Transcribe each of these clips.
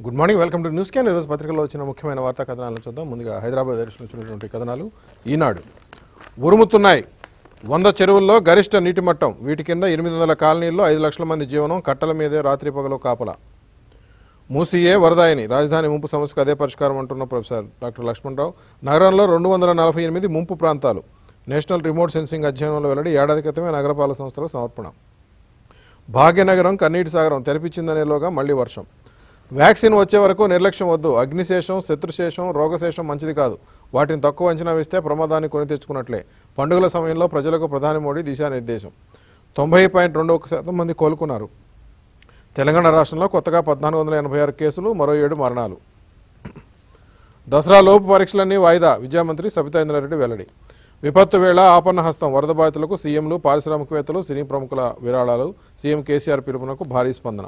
Good morning welcome to news can ఈరోజు పత్రికలో వచ్చిన ముఖ్యమైన వార్తా కథనాలను చూద్దాం ముందుగా హైదరాబాద్ దర్శనం వచ్చినటువంటి కథనాలు ఈనాడు ఉరుముతున్నాయి వంద చెరువుల్లో గరిష్ట నీటి మట్టం వీటి కింద ఎనిమిది వందల కాలనీల్లో ఐదు లక్షల మంది జీవనం కట్టల మీదే రాత్రి పగలు కాపలా మూసీయే వరదాయని రాజధాని ముంపు సమస్యకు అదే పరిష్కారం అంటున్న ప్రొఫెసర్ డాక్టర్ లక్ష్మణరావు నగరంలో రెండు వందల నలభై ఎనిమిది ముంపు ప్రాంతాలు నేషనల్ రిమోట్ సెన్సింగ్ అధ్యయనంలో వెల్లడి ఏడాది క్రితమే నగరపాలక సంస్థలకు సమర్పణ భాగ్యనగరం కన్నీటి సాగరం తెరపించిందనేలోగా మళ్లీ వర్షం వ్యాక్సిన్ వచ్చే వరకు నిర్లక్ష్యం వద్దు అగ్నిశేషం శత్రుశేషం రోగశేషం మంచిది కాదు వాటిని తక్కువ అంచనా వేస్తే ప్రమాదాన్ని కొని తెచ్చుకున్నట్లే పండుగల సమయంలో ప్రజలకు ప్రధాని మోడీ దిశానిర్దేశం తొంభై పాయింట్ రెండు ఒక శాతం మంది కోలుకున్నారు తెలంగాణ రాష్ట్రంలో కొత్తగా పద్నాలుగు వందల ఎనభై ఆరు కేసులు మరో ఏడు మరణాలు దసరా లోపు పరీక్షలన్నీ వాయిదా విద్యామంత్రి సబితా ఇంద్రారెడ్డి వెల్లడి విపత్తు వేళ ఆపన్న హస్తం వరద బాధితులకు సీఎంలు పారిశ్రామికవేత్తలు సినీ ప్రముఖుల విరాళాలు సీఎం కేసీఆర్ పిలుపునకు భారీ స్పందన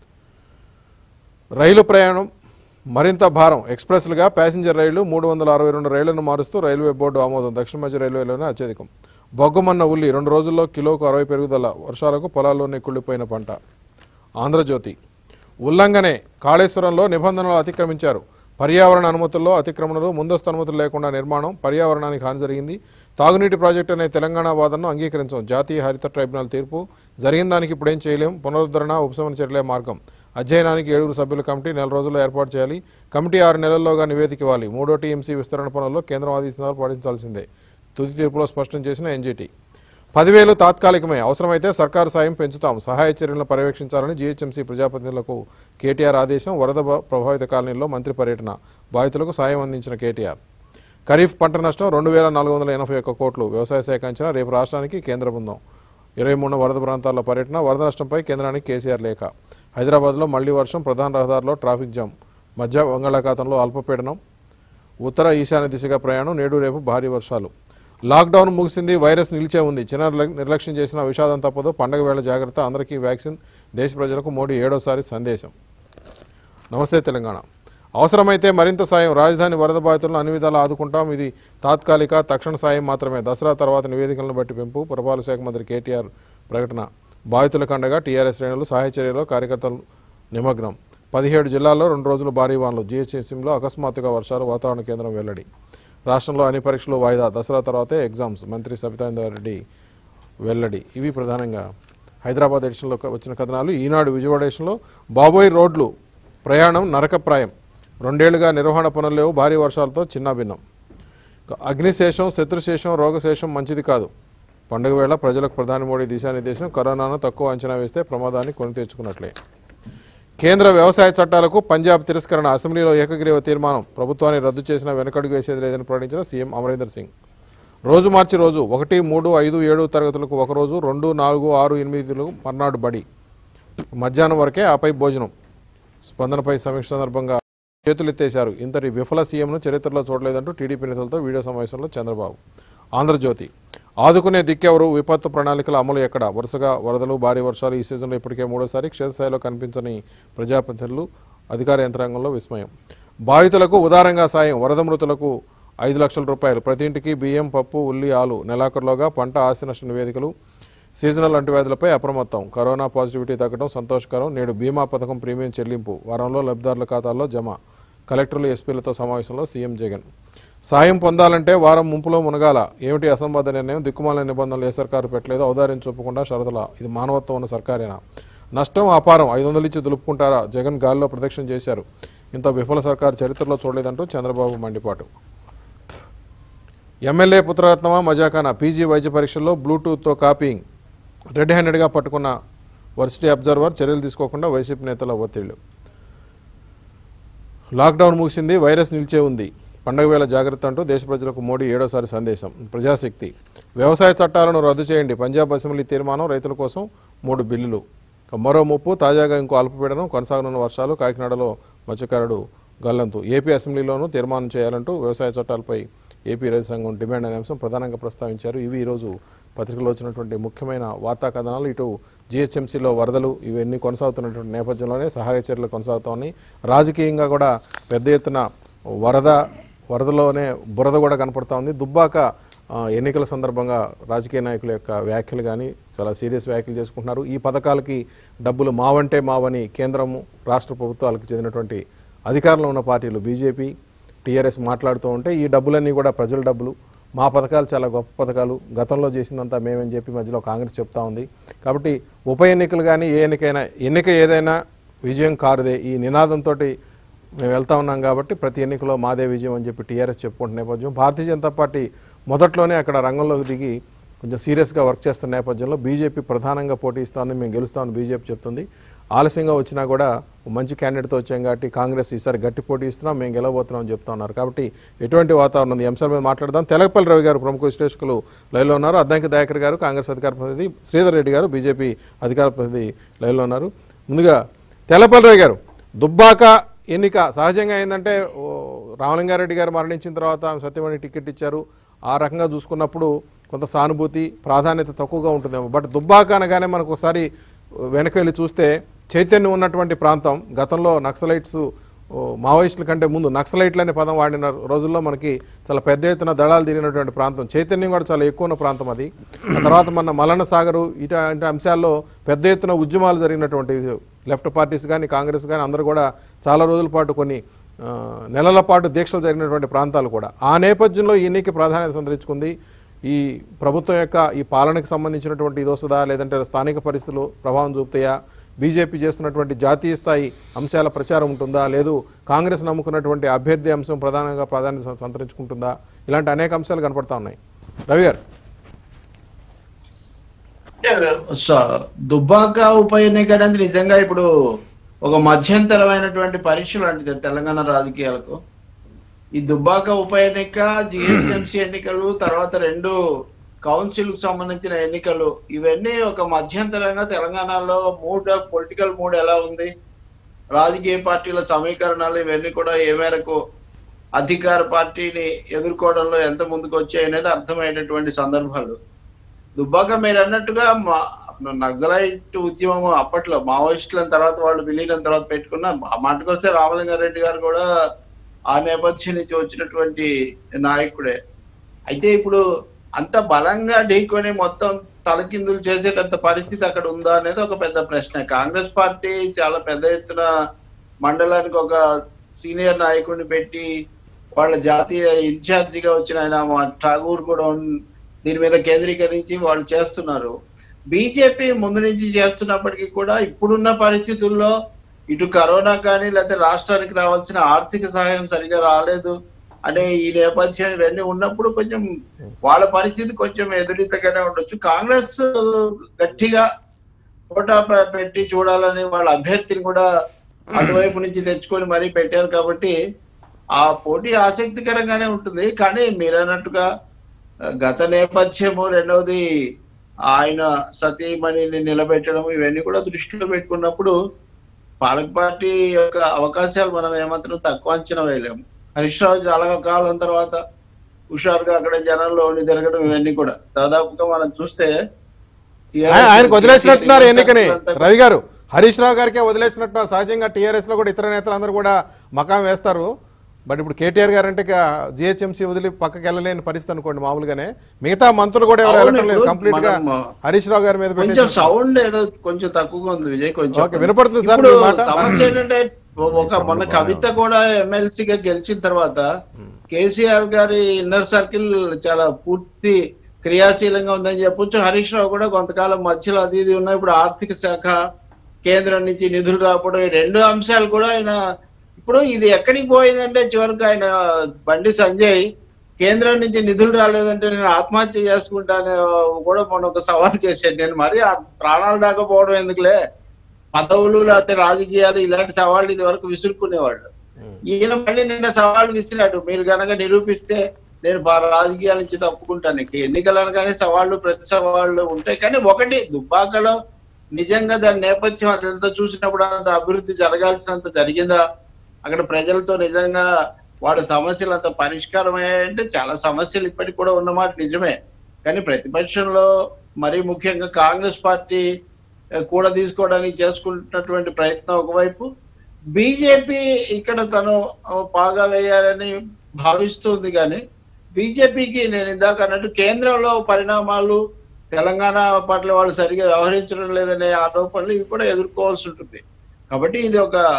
రైలు ప్రయాణం మరింత భారం ఎక్స్ప్రెస్లుగా ప్యాసింజర్ రైళ్లు మూడు వందల అరవై రెండు రైళ్లను మారుస్తూ రైల్వే బోర్డు ఆమోదం దక్షిణ మధ్య రైల్వేలోనే అత్యధికం బొగ్గమన్న ఉల్లి రెండు రోజుల్లో కిలోకు అరవై పెరుగుదల వర్షాలకు పొలాల్లోనే కుళ్ళిపోయిన పంట ఆంధ్రజ్యోతి ఉల్లంఘనే కాళేశ్వరంలో నిబంధనలు అతిక్రమించారు పర్యావరణ అనుమతుల్లో అతిక్రమణలు ముందస్తు అనుమతులు లేకుండా నిర్మాణం పర్యావరణానికి హాని జరిగింది తాగునీటి ప్రాజెక్టు అనే తెలంగాణ వాదనను అంగీకరించం జాతీయ హరిత ట్రైబ్యునల్ తీర్పు జరిగిన దానికి ఇప్పుడేం చేయలేం పునరుద్ధరణ ఉపశమన చర్యలే మార్గం అధ్యయనానికి ఏడుగురు సభ్యుల కమిటీ నెల రోజుల్లో ఏర్పాటు చేయాలి కమిటీ ఆరు నెలల్లోగా నివేదిక ఇవ్వాలి మూడో టీఎంసీ విస్తరణ పనుల్లో కేంద్రం ఆదేశాలు పాటించాల్సిందే తుది తీర్పులో స్పష్టం చేసిన ఎన్జీటీ పదివేలు తాత్కాలికమే అవసరమైతే సర్కారు సాయం పెంచుతాం సహాయ చర్యలను పర్యవేక్షించాలని జీహెచ్ఎంసీ ప్రజాప్రతినిధులకు కేటీఆర్ ఆదేశం వరద బ- ప్రభావిత కాలనీల్లో మంత్రి పర్యటన బాధితులకు సాయం అందించిన కేటీఆర్ ఖరీఫ్ పంట నష్టం రెండు వేల నాలుగు వందల ఎనభై ఒక్క కోట్లు వ్యవసాయ శాఖ అంచనా రేపు రాష్ట్రానికి కేంద్ర బృందం ఇరవై మూడు వరద ప్రాంతాల్లో పర్యటన వరద నష్టంపై కేంద్రానికి కేసీఆర్ లేఖ హైదరాబాద్లో మళ్లీ వర్షం ప్రధాన రహదారిలో ట్రాఫిక్ జామ్ మధ్య బంగాళాఖాతంలో అల్పపీడనం ఉత్తర ఈశాన్య దిశగా ప్రయాణం నేడు రేపు భారీ వర్షాలు లాక్డౌన్ ముగిసింది వైరస్ నిలిచే ఉంది చిన్న నిర్ల- నిర్లక్ష్యం చేసిన విషాదం తప్పదు పండగ వేళ జాగ్రత్త అందరికీ వ్యాక్సిన్ దేశ ప్రజలకు మోడీ ఏడోసారి సందేశం నమస్తే తెలంగాణ అవసరమైతే మరింత సాయం రాజధాని వరద బాధితులను అన్ని విధాలా ఆదుకుంటాం ఇది తాత్కాలిక తక్షణ సాయం మాత్రమే దసరా తర్వాత నివేదికలను బట్టి పెంపు పురపాలక శాఖ మంత్రి కేటీఆర్ ప్రకటన బాధితులకు అండగా టీఆర్ఎస్ శ్రేణులు సహాయ చర్యలో కార్యకర్తలు నిమగ్నం పదిహేడు జిల్లాల్లో రెండు రోజులు భారీ వానలు జీహెచ్ఎంసీలో అకస్మాత్తుగా వర్షాలు వాతావరణ కేంద్రం వెల్లడి రాష్ట్రంలో అన్ని పరీక్షలు వాయిదా దసరా తర్వాతే ఎగ్జామ్స్ మంత్రి సబితాందర్ వెల్లడి ఇవి ప్రధానంగా హైదరాబాద్ ఎడిషన్లో వచ్చిన కథనాలు ఈనాడు విజయవాడ ఎడిషన్లో బాబోయ్ రోడ్లు ప్రయాణం నరకప్రాయం రెండేళ్లుగా నిర్వహణ పనులు లేవు భారీ వర్షాలతో చిన్నాభిన్నం ఇక అగ్నిశేషం శత్రుశేషం రోగశేషం మంచిది కాదు పండుగ వేళ ప్రజలకు ప్రధాని మోడీ దిశానిర్దేశం కరోనాను తక్కువ అంచనా వేస్తే ప్రమాదాన్ని కొని తెచ్చుకున్నట్లే కేంద్ర వ్యవసాయ చట్టాలకు పంజాబ్ తిరస్కరణ అసెంబ్లీలో ఏకగ్రీవ తీర్మానం ప్రభుత్వాన్ని రద్దు చేసిన వెనకడుగు వేసేది లేదని ప్రకటించిన సీఎం అమరీందర్ సింగ్ రోజు మార్చి రోజు ఒకటి మూడు ఐదు ఏడు తరగతులకు ఒక రోజు రెండు నాలుగు ఆరు ఎనిమిదిలు మర్నాడు బడి మధ్యాహ్నం వరకే ఆపై భోజనం స్పందనపై సమీక్ష సందర్భంగా చేతులెత్తేశారు ఇంతటి విఫల సీఎంను చరిత్రలో చూడలేదంటూ టీడీపీ నేతలతో వీడియో సమావేశంలో చంద్రబాబు ఆంధ్రజ్యోతి ఆదుకునే దిక్కెవరు విపత్తు ప్రణాళికల అమలు ఎక్కడ వరుసగా వరదలు భారీ వర్షాలు ఈ సీజన్లో ఇప్పటికే మూడోసారి క్షేత్రస్థాయిలో కనిపించని ప్రజాప్రతినిధులు అధికార యంత్రాంగంలో విస్మయం బాధితులకు ఉదారంగా సాయం వరద మృతులకు ఐదు లక్షల రూపాయలు ప్రతి ఇంటికి బియ్యం పప్పు ఉల్లి ఆలు నెలాఖరులోగా పంట ఆస్తి నష్ట నివేదికలు సీజనల్ అంటువ్యాధులపై అప్రమత్తం కరోనా పాజిటివిటీ తగ్గడం సంతోషకరం నేడు బీమా పథకం ప్రీమియం చెల్లింపు వారంలో లబ్ధిదారుల ఖాతాల్లో జమ కలెక్టర్లు ఎస్పీలతో సమావేశంలో సీఎం జగన్ సాయం పొందాలంటే వారం ముంపులో మునగాల ఏమిటి అసంబద్ధ నిర్ణయం దిక్కుమాలిన నిబంధనలు ఏ సర్కారు పెట్టలేదు ఔదార్యం చూపకుండా షరతుల ఇది మానవత్వం ఉన్న సర్కారేనా నష్టం అపారం ఐదు వందలు ఇచ్చి దులుపుకుంటారా జగన్ గాల్లో ప్రదక్షిణ చేశారు ఇంత విఫల సర్కారు చరిత్రలో చూడలేదంటూ చంద్రబాబు మండిపాటు ఎమ్మెల్యే పుత్రరత్నమా మజాఖానా పీజీ వైద్య పరీక్షల్లో బ్లూటూత్తో కాపీయింగ్ రెడ్ హ్యాండెడ్గా పట్టుకున్న వర్సిటీ అబ్జర్వర్ చర్యలు తీసుకోకుండా వైసీపీ నేతల ఒత్తిళ్లు లాక్డౌన్ ముగిసింది వైరస్ నిలిచే ఉంది పండగ వేళ జాగ్రత్త అంటూ దేశ ప్రజలకు మోడీ ఏడోసారి సందేశం ప్రజాశక్తి వ్యవసాయ చట్టాలను రద్దు చేయండి పంజాబ్ అసెంబ్లీ తీర్మానం రైతుల కోసం మూడు బిల్లులు ఇక మరో ముప్పు తాజాగా ఇంకో అల్పపీడనం కొనసాగనున్న వర్షాలు కాకినాడలో మత్స్యకారుడు గల్లంతు ఏపీ అసెంబ్లీలోనూ తీర్మానం చేయాలంటూ వ్యవసాయ చట్టాలపై ఏపీ రైతు సంఘం డిమాండ్ అనే అంశం ప్రధానంగా ప్రస్తావించారు ఇవి ఈరోజు పత్రికలో వచ్చినటువంటి ముఖ్యమైన వార్తా కథనాలు ఇటు జిహెచ్ఎంసీలో వరదలు ఇవన్నీ కొనసాగుతున్నటువంటి నేపథ్యంలోనే సహాయ చర్యలు కొనసాగుతామని రాజకీయంగా కూడా పెద్ద ఎత్తున వరద వరదలోనే బురద కూడా కనపడతా ఉంది దుబ్బాక ఆ, ఎన్నికల సందర్భంగా రాజకీయ నాయకుల యొక్క వ్యాఖ్యలు కానీ చాలా సీరియస్ వ్యాఖ్యలు చేసుకుంటున్నారు ఈ పథకాలకి డబ్బులు మావంటే మావని కేంద్రము రాష్ట్ర ప్రభుత్వాలకు చెందినటువంటి అధికారంలో ఉన్న పార్టీలు బీజేపీ టీఆర్ఎస్ మాట్లాడుతూ ఉంటే ఈ డబ్బులన్నీ కూడా ప్రజల డబ్బులు మా పథకాలు చాలా గొప్ప పథకాలు గతంలో చేసిందంతా మేమని చెప్పి మధ్యలో కాంగ్రెస్ చెప్తా ఉంది కాబట్టి ఉప ఎన్నికలు కానీ ఏ ఎన్నికైనా ఎన్నిక ఏదైనా విజయం కారుదే ఈ నినాదంతో మేము వెళ్తా ఉన్నాం కాబట్టి ప్రతి ఎన్నికలో మాదే విజయం అని చెప్పి టీఆర్ఎస్ చెప్పుకుంటున్న నేపథ్యం భారతీయ జనతా పార్టీ మొదట్లోనే అక్కడ రంగంలోకి దిగి కొంచెం సీరియస్గా వర్క్ చేస్తున్న నేపథ్యంలో బీజేపీ ప్రధానంగా పోటీ ఇస్తోంది మేము గెలుస్తామని బీజేపీ చెప్తుంది ఆలస్యంగా వచ్చినా కూడా మంచి క్యాండిడేట్తో వచ్చాం కాబట్టి కాంగ్రెస్ ఈసారి గట్టి పోటీ ఇస్తున్నాం మేము గెలవబోతున్నాం అని చెప్తా ఉన్నారు కాబట్టి ఎటువంటి వాతావరణం ఉంది ఈ అంశాల మీద మాట్లాడదాం తెలగపల్లి రవి గారు ప్రముఖ విశ్లేషకులు లైవ్లో ఉన్నారు అద్దంకి దయాకర్ గారు కాంగ్రెస్ అధికార ప్రతినిధి శ్రీధర్ రెడ్డి గారు బీజేపీ అధికార ప్రతినిధి లైవ్లో ఉన్నారు ముందుగా తెలపల్లి రవి గారు దుబ్బాక ఎన్నిక సహజంగా ఏంటంటే ఓ, రామలింగారెడ్డి గారు మరణించిన తర్వాత ఆమె సత్యమణి టికెట్ ఇచ్చారు ఆ రకంగా చూసుకున్నప్పుడు కొంత సానుభూతి ప్రాధాన్యత తక్కువగా ఉంటుందేమో బట్ దుబ్బాక అనగానే మనకు ఒకసారి వెనక్కి వెళ్ళి చూస్తే చైతన్యం ఉన్నటువంటి ప్రాంతం గతంలో నక్సలైట్స్ ఓ, మావోయిస్టుల కంటే ముందు నక్సలైట్లు అనే పదం వాడిన రోజుల్లో మనకి చాలా పెద్ద ఎత్తున దళాలు తిరిగినటువంటి ప్రాంతం చైతన్యం కూడా చాలా ఎక్కువ ఉన్న ప్రాంతం అది ఆ తర్వాత మన మలన సాగరు ఇటువంటి అంశాల్లో పెద్ద ఎత్తున ఉద్యమాలు జరిగినటువంటి లెఫ్ట్ పార్టీస్ కానీ కాంగ్రెస్ కానీ అందరూ కూడా చాలా రోజుల పాటు కొన్ని ఆ, నెలల పాటు దీక్షలు జరిగినటువంటి ప్రాంతాలు కూడా ఆ నేపథ్యంలో ఈ ఎన్నిక ప్రాధాన్యత సంతరించుకుంది ఈ ప్రభుత్వం యొక్క ఈ పాలనకు సంబంధించినటువంటి ఇది వస్తుందా లేదంటే స్థానిక పరిస్థితులు ప్రభావం చూపుతాయా బీజేపీ చేస్తున్నటువంటి జాతీయ స్థాయి అంశాల ప్రచారం ఉంటుందా లేదు కాంగ్రెస్ నమ్ముకున్నటువంటి అభ్యర్థి అంశం ప్రధానంగా ప్రాధాన్యత సం- సంతరించుకుంటుందా ఇలాంటి అనేక అంశాలు కనపడతా ఉన్నాయి రవి గారు అంటే స- దుబ్బాక ఉప ఎన్నిక అనేది నిజంగా ఇప్పుడు ఒక మధ్యంతరమైనటువంటి పరీక్ష లాంటిది తెలంగాణ రాజకీయాలకు ఈ దుబ్బాక ఉప ఎన్నిక జిహెచ్ఎంసీ ఎన్నికలు తర్వాత రెండు కౌన్సిల్ కు సంబంధించిన ఎన్నికలు ఇవన్నీ ఒక మధ్యంతరంగా తెలంగాణలో మూడ్ పొలిటికల్ మూడ్ ఎలా ఉంది రాజకీయ పార్టీల సమీకరణాలు ఇవన్నీ కూడా ఏ మేరకు అధికార పార్టీని ఎదుర్కోవడంలో ఎంత ముందుకు వచ్చాయి అనేది అర్థమయ్యేటటువంటి సందర్భాలు దుబ్బాక మీరు అన్నట్టుగా మా నక్సలైట్ ఉద్యమం అప్పట్లో మావోయిస్టుల తర్వాత వాళ్ళు విలీనం తర్వాత పెట్టుకున్న ఆ మాటకొస్తే రామలింగారెడ్డి గారు కూడా ఆ నేపథ్యం నుంచి వచ్చినటువంటి నాయకుడే అయితే ఇప్పుడు అంత బలంగా ఢీకొని మొత్తం తలకిందులు చేసేటంత పరిస్థితి అక్కడ ఉందా అనేది ఒక పెద్ద ప్రశ్న కాంగ్రెస్ పార్టీ చాలా పెద్ద ఎత్తున మండలానికి ఒక సీనియర్ నాయకుడిని పెట్టి వాళ్ళ జాతీయ ఇన్ఛార్జిగా వచ్చిన ఆయన మా ఠాగూర్ కూడా ఉన్- దీని మీద కేంద్రీకరించి వాళ్ళు చేస్తున్నారు బీజేపీ ముందు నుంచి చేస్తున్నప్పటికీ కూడా ఇప్పుడున్న పరిస్థితుల్లో ఇటు కరోనా కానీ లేకపోతే రాష్ట్రానికి రావాల్సిన ఆర్థిక సహాయం సరిగా రాలేదు అనే ఈ నేపథ్యం ఇవన్నీ ఉన్నప్పుడు కొంచెం వాళ్ళ పరిస్థితి కొంచెం ఎదురీతగానే ఉండొచ్చు కాంగ్రెస్ గట్టిగా కోటా పె- పెట్టి చూడాలని వాళ్ళ అభ్యర్థిని కూడా అటువైపు నుంచి తెచ్చుకొని మరీ పెట్టారు కాబట్టి ఆ పోటీ ఆసక్తికరంగానే ఉంటుంది కానీ మీరు అన్నట్టుగా ఆ, గత నేపథ్యము రెండవది ఆయన సతీమణిని నిలబెట్టడం ఇవన్నీ కూడా దృష్టిలో పెట్టుకున్నప్పుడు పాలక పార్టీ యొక్క అవకాశాలు మనం ఏమాత్రం తక్కువ అంచనా వేయలేము హరీష్ రావు చాలా కాలం తర్వాత హుషారుగా అక్కడ జనంలో ఉండి తిరగడం ఇవన్నీ కూడా దాదాపుగా మనం చూస్తే ఆయన- ఆయనకు వదిలేసినట్టున్నారు ఎన్నికని అంతా కూడా- రవి గారు హరీష్ రావు గారికే వదిలేసినట్టున్నారు సహజంగా టీఆర్ఎస్ లో కూడా ఇతర నేతలు అందరూ కూడా మకాం వేస్తారు బట్ ఇప్పుడు కేటీఆర్ గారు అంటే జిహెచ్ఎంసీ వదిలి పక్కకి వెళ్ళలేని పరిస్థితి అనుకోండి మామూలుగానే మిగతా మంత్రులు కూడా ఎవరు అవును, వెళ్ళటం లేదు ఇప్పుడు కంప్లీట్ గా మనం, హరీష్ రావు గారి మీద కొంచెం పెట్టేసి సౌండ్ ఏదో కొంచెం తక్కువగా ఉంది విజయ్ కొంచెం ఓకే, వినపడుతుంది సార్ ఇప్పుడు మీ మాట. సమస్య ఏంటంటే ఒక మొన్న కవిత కూడా ఎమ్మెల్సీగా గెలిచిన తర్వాత కేసీఆర్ గారి ఇన్నర్ సర్కిల్ చాలా పూర్తి క్రియాశీలంగా ఉందని చెప్పొచ్చు హరీష్ రావు కూడా కొంతకాలం మధ్యలో అది ఇది ఉన్నాయి ఇప్పుడు ఆర్థిక శాఖ కేంద్రం నుంచి నిధులు రావడం ఈ రెండు అంశాలు కూడా ఆయన ఇప్పుడు ఇది ఎక్కడికి పోయిందంటే చివరికి ఆయన బండి సంజయ్ కేంద్రం నుంచి నిధులు రాలేదంటే నేను ఆత్మహత్య చేసుకుంటాను కూడా మొన్న ఒక సవాల్ చేశాను నేను మరి ఆ ప్రాణాలు దాకా పోవడం ఎందుకులే పదవులు లేకపోతే రాజకీయాలు ఇలాంటి సవాళ్ళు ఇది వరకు విసురుకునేవాళ్ళు ఈయన మళ్ళీ నిన్న సవాళ్ళు విసిరాడు మీరు గనక నిరూపిస్తే నేను పా- రాజకీయాల నుంచి తప్పుకుంటాను ఇక ఎన్నికలు అనగానే సవాళ్ళు ప్రతి సవాళ్ళు ఉంటాయి కానీ ఒకటి దుబ్బాకలో నిజంగా దాని నేపథ్యం అదంతా చూసినప్పుడు అంత అభివృద్ధి జరగాల్సినంత జరిగిందా అక్కడ ప్రజలతో నిజంగా వాళ్ళ సమస్యలు అంత పరిష్కారం అయ్యాయంటే చాలా సమస్యలు ఇప్పటికి కూడా ఉన్నమాట నిజమే కానీ ప్రతిపక్షంలో మరీ ముఖ్యంగా కాంగ్రెస్ పార్టీ ఆ, కూడా తీసుకోవడానికి చేసుకుంటున్నటువంటి ప్రయత్నం ఒకవైపు బీజేపీ ఇక్కడ తను ఆ, పాగా వేయాలని భావిస్తుంది కానీ బీజేపీకి నేను ఇందాక అన్నట్టు కేంద్రంలో పరిణామాలు తెలంగాణ పట్ల వాళ్ళు సరిగా వ్యవహరించడం లేదనే ఆరోపణలు ఇవి కూడా ఎదుర్కోవాల్సి ఉంటుంది కాబట్టి ఇది ఒక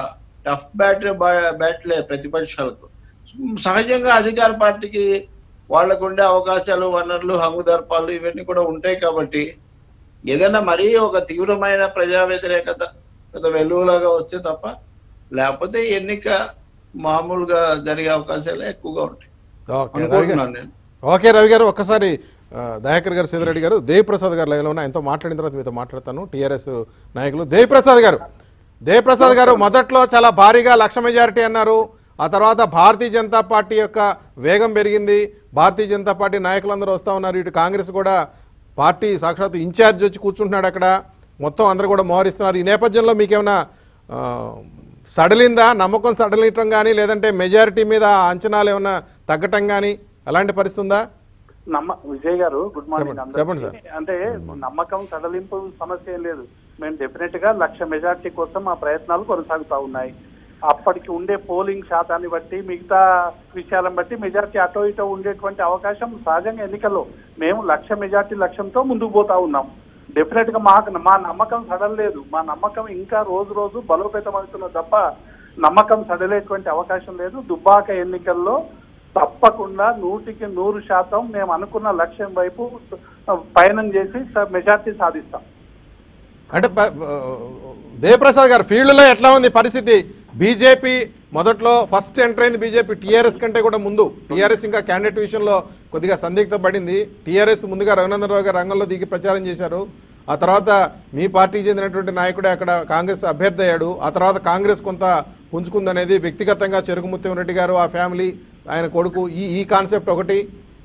టఫ్ బ్యాట్ బ్యాట్లే ప్రతిపక్షాలకు సహజంగా అధికార పార్టీకి వాళ్ళకు ఉండే అవకాశాలు వనరులు హంగుదర్పాలు ఇవన్నీ కూడా ఉంటాయి కాబట్టి ఏదైనా మరీ ఒక తీవ్రమైన ప్రజా వ్యతిరేకత పెద్ద వెలుగులాగా వస్తే తప్ప లేకపోతే ఎన్నిక మామూలుగా జరిగే అవకాశాలు ఎక్కువగా ఉంటాయి ఓకే రవి గారు అనుకుంటున్నాను నేను ఓకే రవి గారు ఒక్కసారి ఆ, దయాకర్ గారు సీతారెడ్డి గారు దేవిప్రసాద్ గారు లైవ్లో ఉన్న ఆయనతో మాట్లాడిన తర్వాత మీతో మాట్లాడతాను టీఆర్ఎస్ నాయకులు దేవిప్రసాద్ గారు దేవిప్రసాద్ గారు మొదట్లో చాలా భారీగా లక్ష మెజారిటీ అన్నారు ఆ తర్వాత భారతీయ జనతా పార్టీ యొక్క వేగం పెరిగింది భారతీయ జనతా పార్టీ నాయకులందరూ వస్తూ ఉన్నారు ఇటు కాంగ్రెస్ కూడా పార్టీ సాక్షాత్ ఇన్ఛార్జ్ వచ్చి కూర్చుంటున్నాడు అక్కడ మొత్తం అందరూ కూడా మోహరిస్తున్నారు ఈ నేపథ్యంలో మీకేమైనా ఆ, సడలిందా నమ్మకం సడలించడం కానీ లేదంటే మెజారిటీ మీద అంచనాలు ఏమైనా తగ్గటం కానీ అలాంటి పరిస్థితి ఉందా నమ్మ విజయ్ గారు గుడ్ మార్నింగ్ చెప్పండి, చెప్పండి అందరికీ అంటే నమ్మకం సడలింపు సమస్య ఏం లేదు మేము డెఫినెట్ గా లక్ష మెజార్టీ కోసం మా ప్రయత్నాలు కొనసాగుతా ఉన్నాయి అప్పటికి ఉండే పోలింగ్ శాతాన్ని బట్టి మిగతా విషయాలను బట్టి మెజార్టీ అటో ఇటో ఉండేటువంటి అవకాశం సహజంగా ఎన్నికల్లో మేము లక్ష మెజార్టీ లక్ష్యంతో ముందుకు పోతా ఉన్నాం డెఫినెట్ గా మాకు మా నమ్మకం సడలేదు మా నమ్మకం ఇంకా రోజు రోజు బలోపేతం అవుతున్న తప్ప నమ్మకం సడలేటువంటి అవకాశం లేదు దుబ్బాక ఎన్నికల్లో తప్పకుండా నూటికి నూరు శాతం మేము అనుకున్న లక్ష్యం వైపు పయనం చేసి స- మెజార్టీ సాధిస్తాం అంటే ప- ఆ, దేవప్రసాద్ గారు ఫీల్డ్లో ఎట్లా ఉంది పరిస్థితి బీజేపీ మొదట్లో ఫస్ట్ ఎంటర్ అయింది బీజేపీ టీఆర్ఎస్ కంటే కూడా ముందు టీఆర్ఎస్ ఇంకా క్యాండిడేట్ విషయంలో కొద్దిగా సందిగ్ధ పడింది టీఆర్ఎస్ ముందుగా రఘునందన్ రావు గారు రంగంలో దిగి ప్రచారం చేశారు ఆ తర్వాత మీ పార్టీకి చెందినటువంటి నాయకుడే అక్కడ కాంగ్రెస్ అభ్యర్థి అయ్యాడు ఆ తర్వాత కాంగ్రెస్ కొంత పుంజుకుందనేది వ్యక్తిగతంగా చెరుకుముత్యం రెడ్డి గారు ఆ ఫ్యామిలీ ఆయన కొడుకు ఈ ఈ కాన్సెప్ట్ ఒకటి